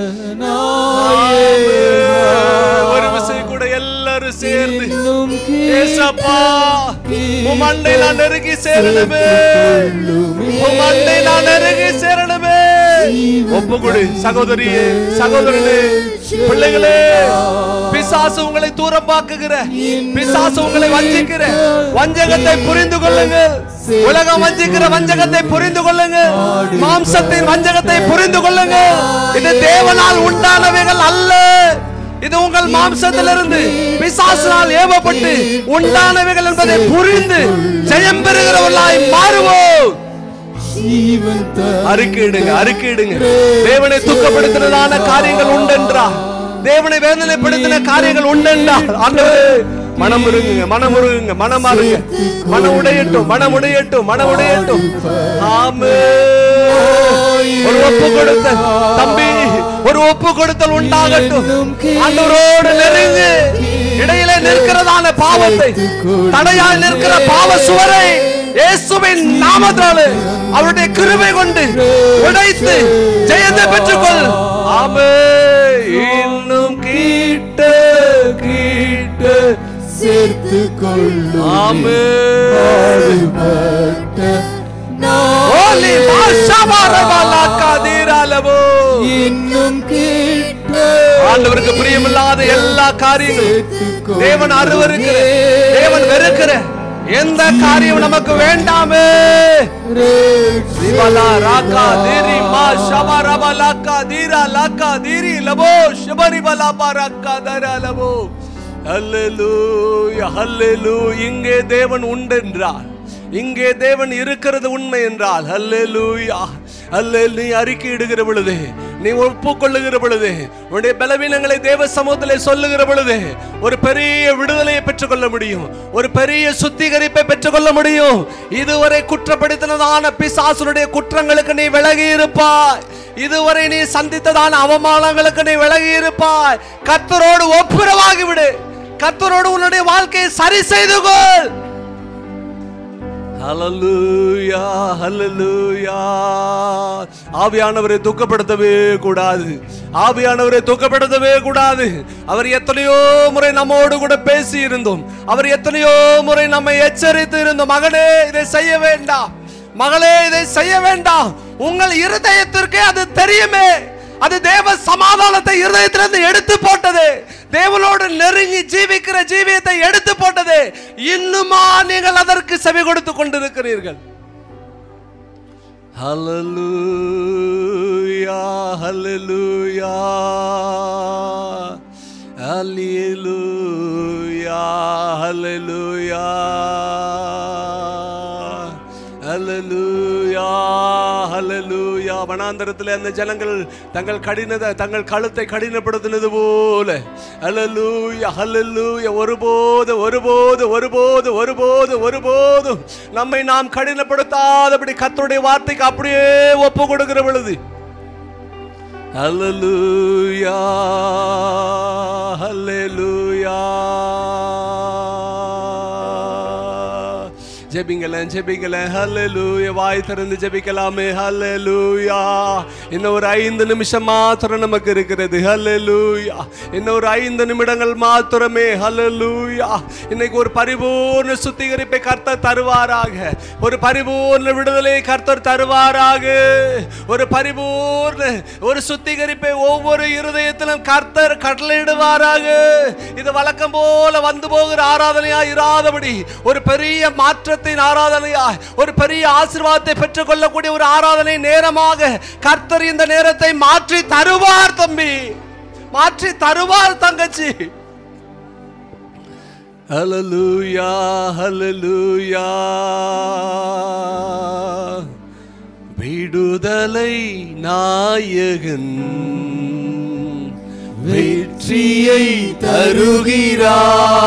ஒரு விசை கூட எல்லாரும் சேர்ந்து ஏசப்பா உம் அண்டை நான் நெருங்கி சேரணுமே உம் அண்டை நான் நெருங்கி சேரணுமே ஒப்பு கொடு சகோதரியே சகோதரனே பிள்ளைகளே பிசாசு உங்களை தூரமாக்குகிற பிசாசு உங்களை வஞ்சிக்கிற வஞ்சகத்தை புரிந்து கொள்ளுங்கள் உலகம் வஞ்சிக்கிற வஞ்சகத்தை புரிந்து கொள்ளுங்கள் மாம்சத்தின் வஞ்சகத்தை புரிந்து கொள்ளுங்கள் இது தேவனால் உண்டானவைகள் அல்ல இது உங்கள் மாம்சத்திலிருந்து பிசாசினால் ஏவப்பட்டு உண்டானவைகள் என்பதை புரிந்து ஜெயம் பெறுகிறவர்களாய் மாறுவோம் அறிக்கையிடுங்க அறிக்கையிடுங்க தேவனை துக்கப்படுத்தினதான காரியங்கள் உண்டென்றா தேவனை வேதனைப்படுத்தின காரியங்கள் உண்டென்றா ஆண்டவரே மனம் உருகுங்க மனம் உருகுங்க மனம் மாறுங்க மனம் உடையட்டும் மனம் உடையட்டும் மனம் உடையட்டும் ஆமே ஒரு ஒப்பு கொடுத்த தம்பி ஒரு ஒப்பு கொடுத்தல் உண்டாகட்டும் ஆண்டவரோடு நெருங்கு இடையிலே நிற்கிறதான பாவத்தை தடையாய் நிற்கிற பாவ சுவரை இயேசுவின் நாமத்தாலே அவருடைய கிருபை கொண்டு உடைத்து ஜெயத்தை பெற்றுக்கொள் ஆமே இன்னும் கீட்ட கீட்ட சேர்த்து கொள்ளும் ஆமே பாடுபட்ட ஓலி மாஷாபாரபாலா கதிராலவோ இன்னும் கீழ் எல்லா காரியங்களும் தேவன் அருவருக்கிற தேவன் வெறுக்கிற எந்த காரியம் நமக்கு வேண்டாமே சிவலா ராக்கா தீரி மா ஷபா ரபா லாக்கா தீரா லாக்கா தீரி லபோ ஷபரி பலா பாராக்கா தரா லபோ ஹல்லேலூயா ஹல்லேலூயா இங்கே தேவன் உண்டென்றார் இங்கே தேவன் இருக்கிறது உண்மை என்றால் ஹல்லேலூயா அல்ல நீ அறிக்கை இடுகிற பொழுது நீ ஒப்புக்கொள்ளுகிற பொழுது உன்னுடைய பலவீனங்களை தேவ சமூகத்திலே சொல்லுகிற பொழுது ஒரு பெரிய விடுதலையை பெற்றுக்கொள்ள முடியும் ஒரு பெரிய சுத்திகரிப்பை பெற்றுக்கொள்ள முடியும் இதுவரை குற்றப்படுத்தினதான பிசாசுடைய குற்றங்களுக்கு நீ விலகி இருப்பாய் இதுவரை நீ சந்தித்ததான அவமானங்களுக்கு நீ விலகி இருப்பாய் கத்தரோடு ஒப்புரவாகி விடு கத்தரோடு உன்னுடைய வாழ்க்கையை சரி செய்து கொள் ஹalleluya ஹalleluya ஆவியானவரை துக்கப்படுத்தவே கூடாது ஆவியானவரை துக்கப்படுத்தவே கூடாது அவர் எத்தனையோ முறை நம்மோடு கூட பேசி இருந்தோம் அவர் எத்தனையோ முறை நம்மை எச்சரித்து இருந்தோம் மகனே இதை செய்ய வேண்டாம் மகளே இதை செய்ய வேண்டாம் உங்கள் இருதயத்திற்கே அது தெரியுமே அது தேவ சமாதானத்தை இருதயத்திலிருந்து எடுத்து போட்டது தேவனோடு நெருங்கி ஜீவிக்கிற ஜீவியத்தை எடுத்து போட்டது இன்னுமா நீங்கள் அதற்கு செவி கொடுத்து கொண்டிருக்கிறீர்கள் ஹalleluya ஹalleluya ஹalleluya ஹalleluya ஹalleluya ஹalleluya வனாந்தரத்தில் அந்த ஜனங்கள் தங்கள் கடினத தங்கள் கழுத்தை கடினப்படுத்தினது போல ஹalleluya ஹalleluya ஒருபோது ஒருபோது ஒருபோது ஒருபோது ஒருபோதும் நம்மை நாம் கடினப்படுத்தாதபடி கர்த்தருடைய வார்த்தைக்கு அப்படியே ஒப்பு கொடுக்கிற பொழுது ஹalleluya ஹalleluya ஜெபிங்களேன் ஜெபிங்களேன் ஹalleluya வாய் திறந்து ஜெபிக்கலாமே ஹalleluya இன்னும் ஒரு ஐந்து நிமிஷம் மாத்திரம் நமக்கு இருக்கிறது ஹalleluya இன்னும் ஒரு ஐந்து நிமிடங்கள் மாத்திரமே ஹalleluya இன்னைக்கு ஒரு பரிபூர்ண சுத்திகரிப்பை கர்த்தர் தருவாராக ஒரு பரிபூர்ண விடுதலை கர்த்தர் தருவாராக ஒரு பரிபூர்ண ஒரு சுத்திகரிப்பை ஒவ்வொரு இருதயத்திலும் கர்த்தர் கட்டளையிடுவாராக இது வழக்கம் போல வந்து போகிற ஆராதனையா இராதபடி ஒரு பெரிய மாற்றத்தின் ஆராதனையா ஒரு பெரிய ஆசீர்வாதத்தை பெற்றுக்கொள்ளக்கூடிய ஒரு ஆராதனை நேரமாக கர்த்தர் இந்த நேரத்தை மாற்றி தருவார் தம்பி மாற்றி தருவார் தங்கச்சி ஹalleluya ஹalleluya விடுதலை நாயகன் வெற்றியை தருகிறா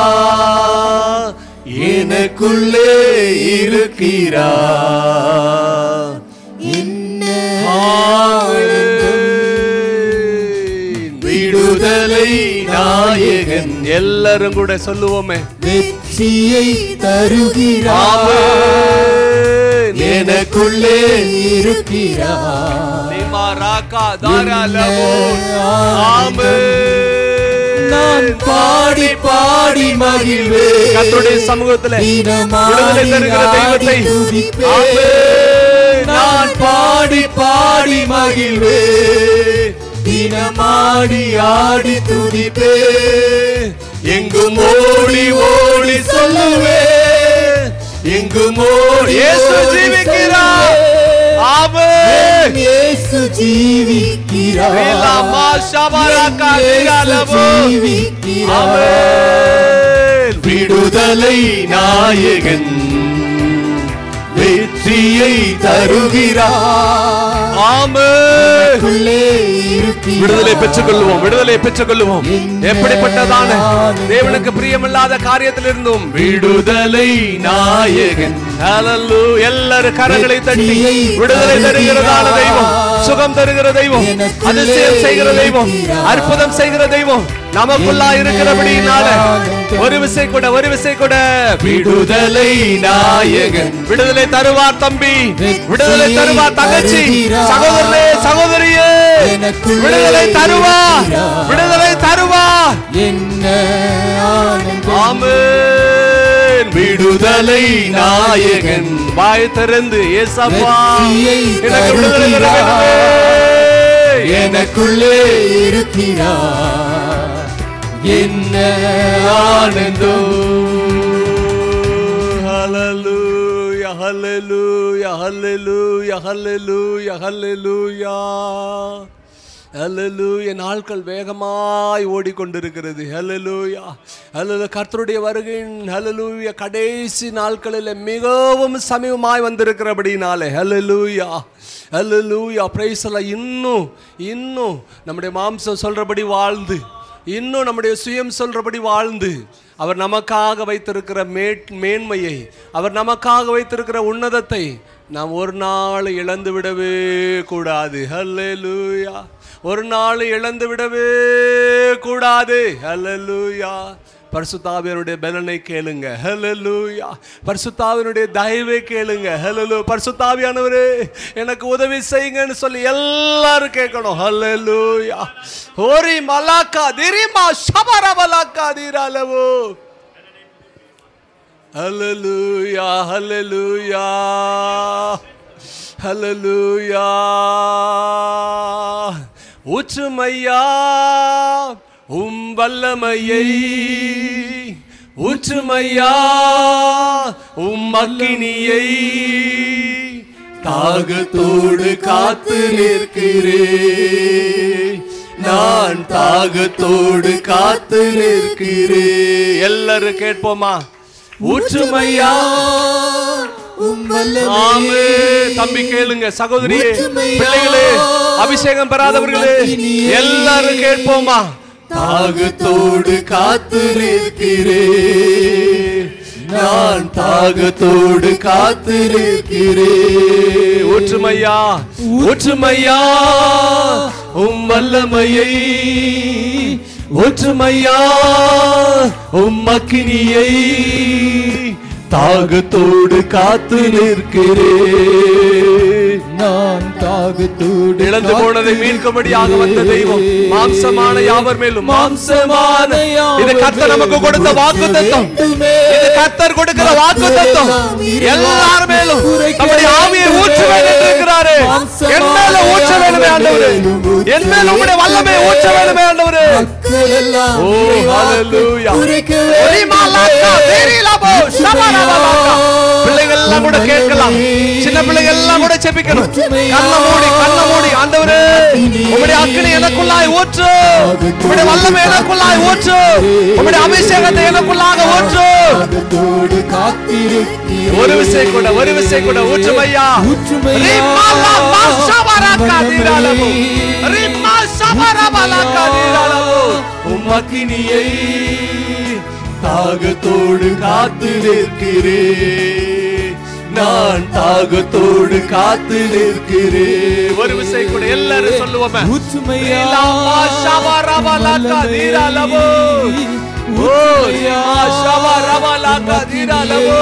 எனக்குள்ளே இருக்கிறா விடுதலை நாயகன் எல்லாரும் கூட சொல்லுவோமே வெற்றியை தருகிறார் ஆமென். எனக்குள்ளே இருக்கிறார் லிமா ராக்கா தாரா லபோ. ஆமென். நான் பாடி பாடி மகிழ்வே கர்த்தருடைய சமூகத்துல விடுதலை தருகிற தெய்வத்தை துதிப்பே ஆமென். நான் பாடி பாடி மகிழ்வே தினமாடி ஆடி துதிப்பே எங்கும் ஓடி ஓடி சொல்லுவே எங்கும் ஓடி இயேசு ஓடி ஜீவிக்கிறார். சொல்லுவே. ஆமென். இயேசு ஜீவிக்கிறார் ரிலாமா ஷபராக்கா இயேசு திகாலபோ. ஜீவிக்கிறார் ஆமென். விடுதலை நாயகன் வெற்றியை தருகிறார் ஆமென். உள்ளே இருக்கிறார். விடுதலை பெற்றுக்கொள்வோம் விடுதலை பெற்றுக்கொள்வோம் எப்படிப்பட்டதான தேவனுக்கு பிரியமில்லாத காரியத்திலிருந்தும் விடுதலை நாயகன் ஹalleluya. எல்லாரும் கரங்களை தட்டி விடுதலை தருகிறதான தெய்வம் சுகம் தருகிற தெய்வம் அதிசயம் செய்கிற தெய்வம் அற்புதம் செய்கிற தெய்வம் நமக்குள்ளா இருக்கிறபடினால ஒரு விசை கூட ஒரு விசை கூட விடுதலை நாயகன் விடுதலை தருவார் தம்பி விடுதலை தருவார் தங்கச்சி சகோதரனே சகோதரியே விடுதலை தருவார் விடுதலை தருவார் என்ன ஆனந்தம் ஆமென் விடுதலை நாயகன் வாய் திறந்து ஏசப்பா வெற்றியை எனக்கு விடுதலை தர வேண்டுமே. எனக்குள்ளே இருக்கிறார் என்ன ஆனந்தம் Hallelujah, hallelujah, hallelujah, hallelujah, hallelujah. ஹalleluya நாட்கள் வேகமாய் ஓடிக்கொண்டிருக்கிறது ஹalleluya ஹalleluya கர்த்தருடைய வருகையின் ஹalleluya கடைசி நாட்களில் மிகவும் சமீபமாய் வந்திருக்கிறபடினாலே ஹalleluya ஹalleluya பிரைஸ் இன்னும் இன்னும் நம்முடைய மாம்சம் சொல்றபடி வாழ்ந்து இன்னும் நம்முடைய சுயம் சொல்றபடி வாழ்ந்து அவர் நமக்காக வைத்திருக்கிற மேட் மேன்மையை அவர் நமக்காக வைத்திருக்கிற உன்னதத்தை நாம் ஒரு நாள் இழந்து விடவே கூடாது ஹல்லேலூயா ஒரு நாள் இழந்து விடவே கூடாது ஹல்லேலூயா பரிசுத்தாவியனுடைய பலனை கேளுங்க ஹalleluya பரிசுத்தாவியனுடைய தயவை கேளுங்க ஹalleluya பரிசுத்தாவியானவரே எனக்கு உதவி செய்யுங்கன்னு சொல்லி எல்லாரும் கேட்கணும் ஹalleluya ஓரி மலாக்கா திரிமா ஷபர மலாக்கா தீராலவோ ஹalleluya ஹalleluya ஹalleluya ஊற்றுமையா உம் வல்லமையை ஊற்றுமையா உம் அக்கினியை தாகத்தோடு காத்து நிற்கிறேன் நான் தாகத்தோடு காத்து நிற்கிறேன் எல்லாரும் கேட்போமா ஊற்றுமையா ஆமே தம்பி கேளுங்க சகோதரியே பிள்ளைகளே அபிஷேகம் பெறாதவர்களே எல்லாரும் கேட்போமா தாகத்தோடு காத்து நிற்கிறேன் நான் தாகத்தோடு காத்து நிற்கிறேன் ஒற்றுமையா ஒற்றுமையா உம் வல்லமையை ஒற்றுமையா உம் அக்கினியை தாகத்தோடு காத்து நிற்கிறேன் நான் தாகத்தோடு இழந்து போனதை மீட்கும்படியாக வந்த தெய்வம் மாம்சமான யாவர் மேலும் மாம்சமான இது கர்த்தர் நமக்கு கொடுத்த வாக்கு தத்துவம் இது கர்த்தர் கொடுக்கிற வாக்கு தத்துவம் எல்லார் மேலும் நம்முடைய ஆவியை ஊற்ற வேண்டும் என்று இருக்கிறாரு என் மேல ஊற்ற வேண்டுமே ஆண்டவரே என் மேல உங்களுடைய வல்லமையை ஊற்ற வேண்டுமே ஆண்டவரே ஓ ஹalleluya ஒலிமாலாக்கா தேரிலாபோ ஷபரபலாக்கா பிள்ளைகள் எல்லாம் கூட கேட்கலாம் சின்ன பிள்ளைகள் எல்லாம் கூட செபிக்கணும் கண்ண மூடி கண்ண மூடி ஆண்டவரே உம்முடைய அக்கினி எனக்குள்ளாய் ஊற்று உம்முடைய வல்லமை எனக்குள்ளாய் ஊற்று உம்முடைய அபிஷேகத்தை எனக்குள்ளாக ஊற்று தாகத்தோடு காத்திருக்கிறேன் ஒரு விசை கூட ஒரு விசை கூட ஊற்றுமையா ஊற்றுமையா. ரிமாலாமா ஷபரக்கா தீராலமோ ரிமா ஷபரபலாக்கா தீராலமோ உம் அக்கினியை தாகத்தோடு காத்து நிற்கிறேன் நான் தாகத்தோடு காத்து நிற்கிறேன் ஒரு விசை கூட எல்லாரும் சொல்லுவோமே ஊற்றுமையா ரிலாமா ஷபரபலாக்கா தீராலமோ ஓ ரிமா ஷபரபலாக்கா தீராலமோ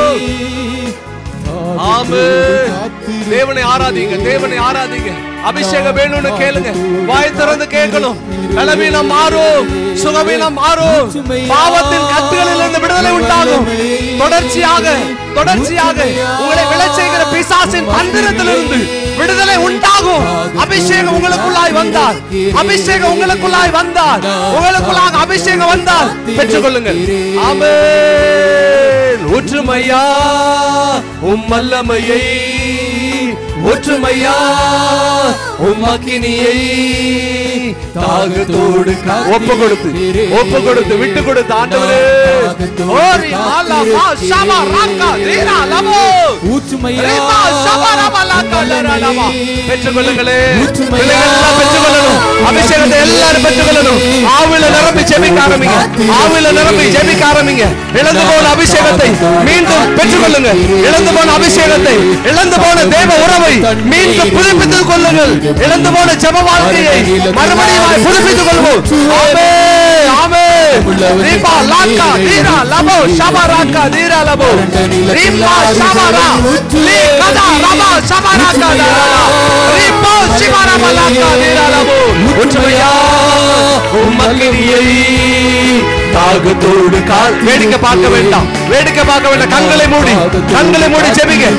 ஆமென். தேவனை ஆராதிங்க தேவனை ஆராதிங்க அபிஷேகம் வேணும்னு கேளுங்க வாய் திறந்து கேட்கணும் பலவீனம் மாறும் சுகவீனம் மாறும் பாவத்தின் கத்துகளில் இருந்து விடுதலை உண்டாகும் தொடர்ச்சியாக தொடர்ச்சியாக உங்களை விளைச் செய்கிற பிசாசின் தந்திரத்திலிருந்து விடுதலை உண்டாகும் அபிஷேகம் உங்களுக்குள்ளாய் வந்தால் அபிஷேகம் உங்களுக்குள்ளாய் வந்தால் உங்களுக்குள்ளாக அபிஷேகம் வந்தால் பெற்றுக்கொள்ளுங்கள் ஆமென் ஒற்றுமையா உம் வல்லமையை ஒற்றுமையா உம் அக்கினியை தாகத்தோடு ஒப்பு கொடுத்து ஒப்பு கொடுத்து விட்டு கொடுத்து ஆண்டவரே ஓரி மாலா மா ஷபா ராக்கா தீரா லமோ ஊற்றுமையா ரீமா ஷபா ரபா லாக்கா லரா லமா பெற்றுக்கொள்ளுங்களே ஊற்றுமையா. பிள்ளைகள் எல்லாம் பெற்றுக்கொள்ளணும் அபிஷேகத்தை எல்லாரும் பெற்றுக்கொள்ளணும் ஆவில நிரம்பி ஜெபிக்க ஆரம்பிங்க ஆவில நிரம்பி ஜெபிக்க ஆரம்பிங்க இழந்து போன அபிஷேகத்தை மீண்டும் பெற்றுக்கொள்ளுங்க இழந்து போன அபிஷேகத்தை இழந்து போன தேவ உறவை மீண்டும் புதுப்பித்துக் கொள்ளுங்கள் இழந்து போன ஜெப வாழ்க்கையை மறுபடியும் புதுப்பித்துக் கொள்வோம் ஆமே ஆமே ரீபா லாக்கா தீரா லபோ ஷபா ராக்கா தீரா லபோ ரீபா ஷபா ரா லீ கதா ரபா ஷபா ராக்கா தீரா ரீபா ஷிபா ரபா லாக்கா தீரா லபோ ஒற்றுமையா உம்மக்கிரியை தாகத்தோடு கால் வேடிக்கை பார்க்க வேண்டாம் வேடிக்கை பார்க்க வேண்டாம் கண்களை மூடி கண்களை மூடி ஜெபிங்க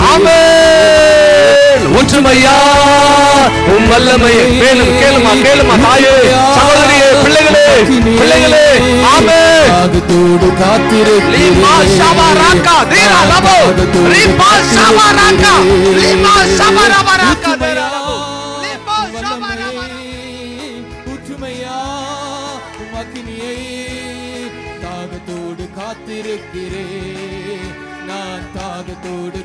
ஆமென் ஒற்றுமையா உம் வல்லமை மேலும் கேளுமா கேளுமா தாயே சகோதரியே பிள்ளைகளே பிள்ளைகளே தாகத்தோடு லிமா ஷபரகா தீரா லபோ லிமா ஷபரகா லிமா ஷபரகா தீரா லபோ லிமா ஷபரகா ஊற்றுமையா அக்கினியை தாகத்தோடு காத்திருக்கிறேன் நான் தாகத்தோடு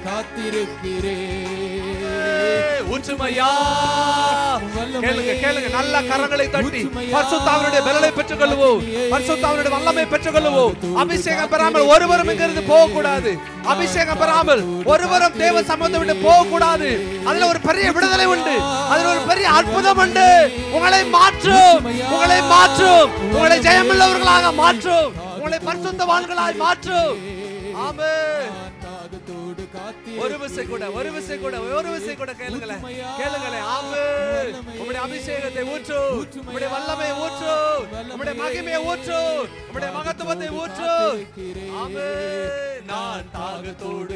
காத்திருக்கிறேன் ஊற்றுமையா கேளுங்க கேளுங்க நல்ல கரங்களை தட்டி பரிசுத்தாவினுடைய பலனை பெற்றுக் கொள்வோம் பரிசுத்தாவினுடைய வல்லமை பெற்றுக் கொள்வோம் அபிஷேகம் பெறாமல் ஒருவரும் இங்கிருந்து போக கூடாது அபிஷேகம் பெறாமல் ஒருவரும் தேவ சம்பந்தம் விட்டு போக கூடாது அதுல ஒரு பெரிய விடுதலை உண்டு அதுல ஒரு பெரிய அற்புதம் உண்டு உங்களை மாற்றும் உங்களை மாற்றும் உங்களை ஜெயமுள்ளவர்களாக மாற்றும் உங்களை பரிசுத்தவான்களாய் மாற்றும் ஆமென் தாகத்தோடு ஒரு விசை கூட ஒரு விசை கூட ஒரு விசை கூட கேளுங்களேன் கேளுங்களேன் ஆமே உம்முடைய அபிஷேகத்தை ஊற்று உம்முடைய வல்லமையை ஊற்று உம்முடைய மகிமையை ஊற்று உம்முடைய மகத்துவத்தை ஊற்று ஆமே நான் தாகத்தோடு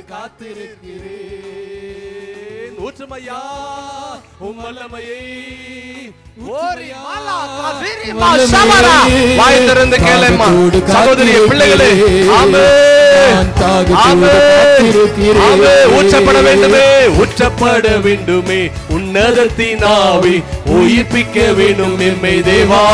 காத்திருக்கிறேன் ஊற்றுமையா உம் வல்லமையை ஓரி மாலா காவிரி மா சமரா வாய் திறந்து கேளேம்மா சகோதரிய பிள்ளைகளே ஆமே ஆமே ஆமே ஊற்றப்பட வேண்டுமே ஊற்றப்பட வேண்டுமே உன்னதத்தின் ஆவி உயிர்ப்பிக்க வேண்டும் எம்மை தேவா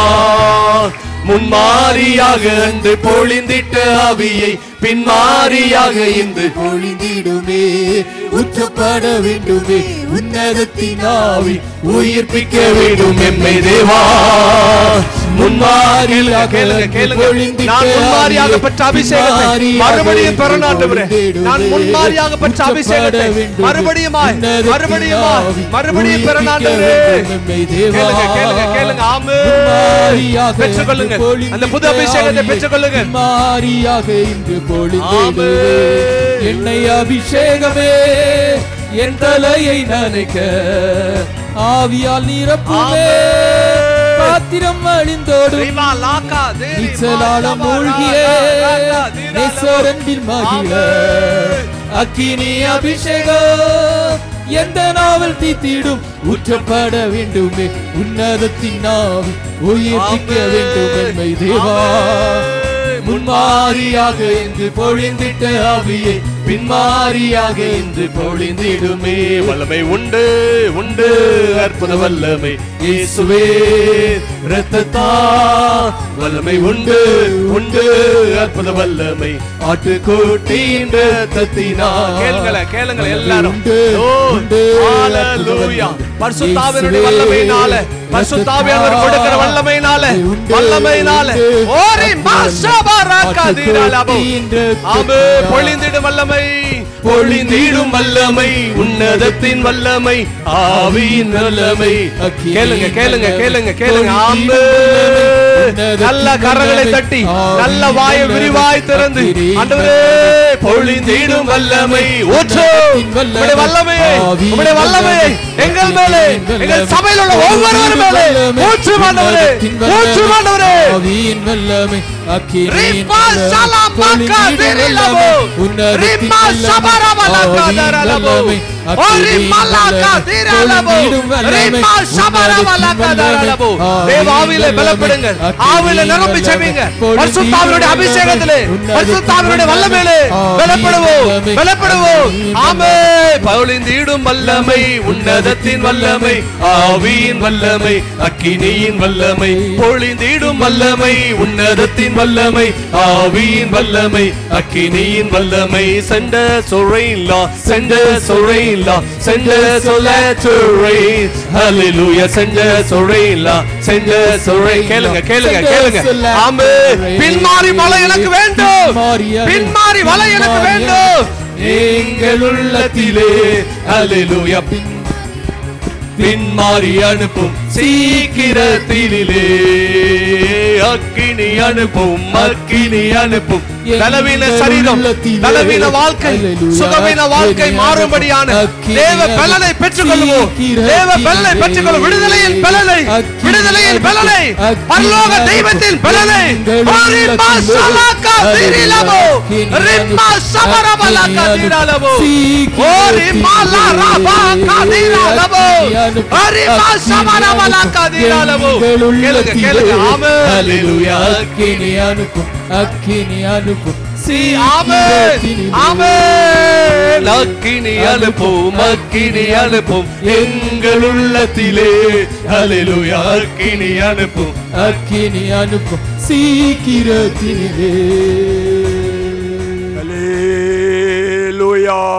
முன்மாரியாக அன்று பொழிந்திட்ட ஆவியை பின்மாரியாக இன்று பொழிந்திடுமே ஊற்றப்பட வேண்டுமே உன்னதத்தின் ஆவி உயிர்ப்பிக்க வேண்டும் எம்மை தேவா முன்மாரியாக கேளுங்க கேளுங்க நான் முன்மாரியாக பெற்ற அபிஷேகத்தை மறுபடியும் பெற நாட்டுகிறேன் நான் முன்மாரியாக பெற்ற அபிஷேகத்தை மறுபடியும் மறுபடியும் மறுபடியும் பெற நாட்டுகிறேன் கேளுங்க கேளுங்க கேளுங்க ஆமே பெற்றுக்கொள்ளுங்க அந்த புது அபிஷேகத்தை பெற்றுக்கொள்ளுங்க மாரியாக இன்று பொழிந்திடுவே ஆமென். என்னை அபிஷேகமே என் தலையை நனைக்க ஆவியால் நிரப்புமே ஆமென். பாத்திரம் அழிந்தோடும் ரிவா லாக்கா தேரி நிச்சலாலம் மா மூழ்கியே லாக்கா தீரா நேசரன்பில் மகிழ ஆமென். அக்கினி அபிஷேகம் எந்த நாவல் தீத்திடும் ஊற்றப்பட வேண்டுமே உன்னதத்தின் நாவி உயிர்ப்பிக்க ஆமென். வேண்டும் என்மை தேவா ஆமென். முன்மாரியாக இன்று பொழிந்திட்ட ஆவியை பின்மாரியாக இன்று பொழிந்திடுமே வல்லமை உண்டு உண்டு அற்புத வல்லமை இயேசுவே இரத்தத்தா வல்லமை உண்டு உண்டு அற்புத வல்லமை ஆட்டுக்குட்டியின் இரத்தத்தினா கேளுங்களே கேளுங்களே எல்லாரும் உண்டு, ஓ, உண்டு, ஹalleluya. பரிசுத்தாவினுடைய இயேசுவே, வல்லமையினால பரிசுத்தாவியானவர் கொடுக்கிற வல்லமையினால உண்டு, வல்லமையினால உண்டு, ஓரி மாஷபரக தீரலபோ ஆமே பொழிந்திடும் வல்லமை பொழிந்திடும் வல்லமை உன்னதத்தின் வல்லமை ஆவியின் வல்லமை கேளுங்க கேளுங்க கேளுங்க கேளுங்க ஆமே நல்ல கரங்களை தட்டி நல்ல வாயை விரிவாய் திறந்து ஆண்டவரே பொழிந்திடும் வல்லமை ஊற்று உம்முடைய வல்லமையை உம்முடைய வல்லமையை எங்கள் மேலே எங்கள் சபையில் உள்ள ஒவ்வொருவர் மேலே ஊற்று ஆண்டவரே ஊற்று ஆண்டவரே ஆவியின் வல்லமை ரிப்பா சலமக்கா திரிலபோ. ரிப்பா சபரமலக்கா தரலபோ. ஓ ரிப்பா லக்கா திரலபோ. ரிப்பா சபரமலக்கா தரலபோ. தேவ ஆவியிலே பலப்படுங்கள் ஆவியிலே நிரம்பி செவிங்க பரிசுத்தாவினுடைய அபிஷேகத்திலே பரிசுத்தாவினுடைய வல்லமையிலே பலப்படுவோம் பலப்படுவோம் ஆமே பவுலிந்தீடும் வல்லமை உன்னதத்தின் வல்லமை ஆவியின் வல்லமை அக்கினியின் வல்லமை பொழிந்தீடும் வல்லமை உன்னதத்தின் வல்லமை ஆவியின் வல்லமை அக்கினியின் வல்லமை சென்ற சொல்றீங்களா சென்ற சொல்றீங்களா சென்ற சொல்ல சொல்றேன் ஹalleluya சென்ற சொல்றீங்களா சென்ற சொல்றேன் கேளுங்க கேளுங்க கேளுங்க ஆமே பின்மாறி மலை எனக்கு வேண்டும் பின்மாறி வலை எனக்கு வேண்டும் எங்கள் உள்ளத்திலே ஹalleluya பின் பின்மாறி அனுப்பும் சீக்கிரத்திலே அக்கினி அனுப்பும் அக்கினி அனுப்பும் பலவீன சரீரம் பலவீன வாழ்க்கை சுகவீன வாழ்க்கை மாறும்படியான தேவ பலனை பெற்றுக் கொள்வோம் தேவ பலனை பெற்றுக் கொள்வோம் விடுதலையின் பலனை விடுதலையின் பலனை பரலோக தெய்வத்தின் பலனை ரிம்மா சலாக்கா திரிலபோ ரிம்மா சபரபலாக்கா திரலபோ ஓ ரிம்மா லா ரபா கதிரலபோ ரிம்மா சபரபலாக்கா திரலபோ கேளுங்க கேளுங்க ஆமென் ஹalleluya அக்கினி அனுப்பும் அக்கினி அனுப்பும் சி ஆமென் ஆமென் அக்கினி அனுப்பும் அக்கினி அனுப்பும் எங்கள் உள்ளத்திலே ஹalleluya அக்கினி அனுப்பும் அக்கினி அனுப்பும் சீக்கிரத்திலே Hallelujah.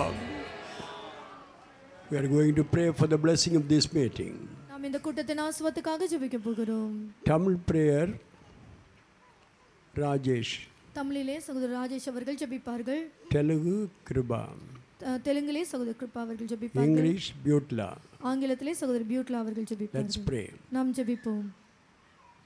We are going to pray for the blessing of this meeting. நாம் இந்த கூட்டத்தின் ஆசுவத்துக்காக ஜெபிக்க போகிறோம் Tamil prayer, Rajesh. தமிழிலே சகோதரர் ராஜேஷ் அவர்கள் ஜெபிப்பார்கள் Telugu, Kriba. அஹ், தெலுங்கிலே சகோதரர் கிருபா அவர்கள் ஜெபிப்பார்கள் English, Butla. ஆங்கிலத்திலே சகோதரர் பியூட்லா அவர்கள் Let's ஜெபிப்பார்கள் pray. நாம் ஜெபிப்போம்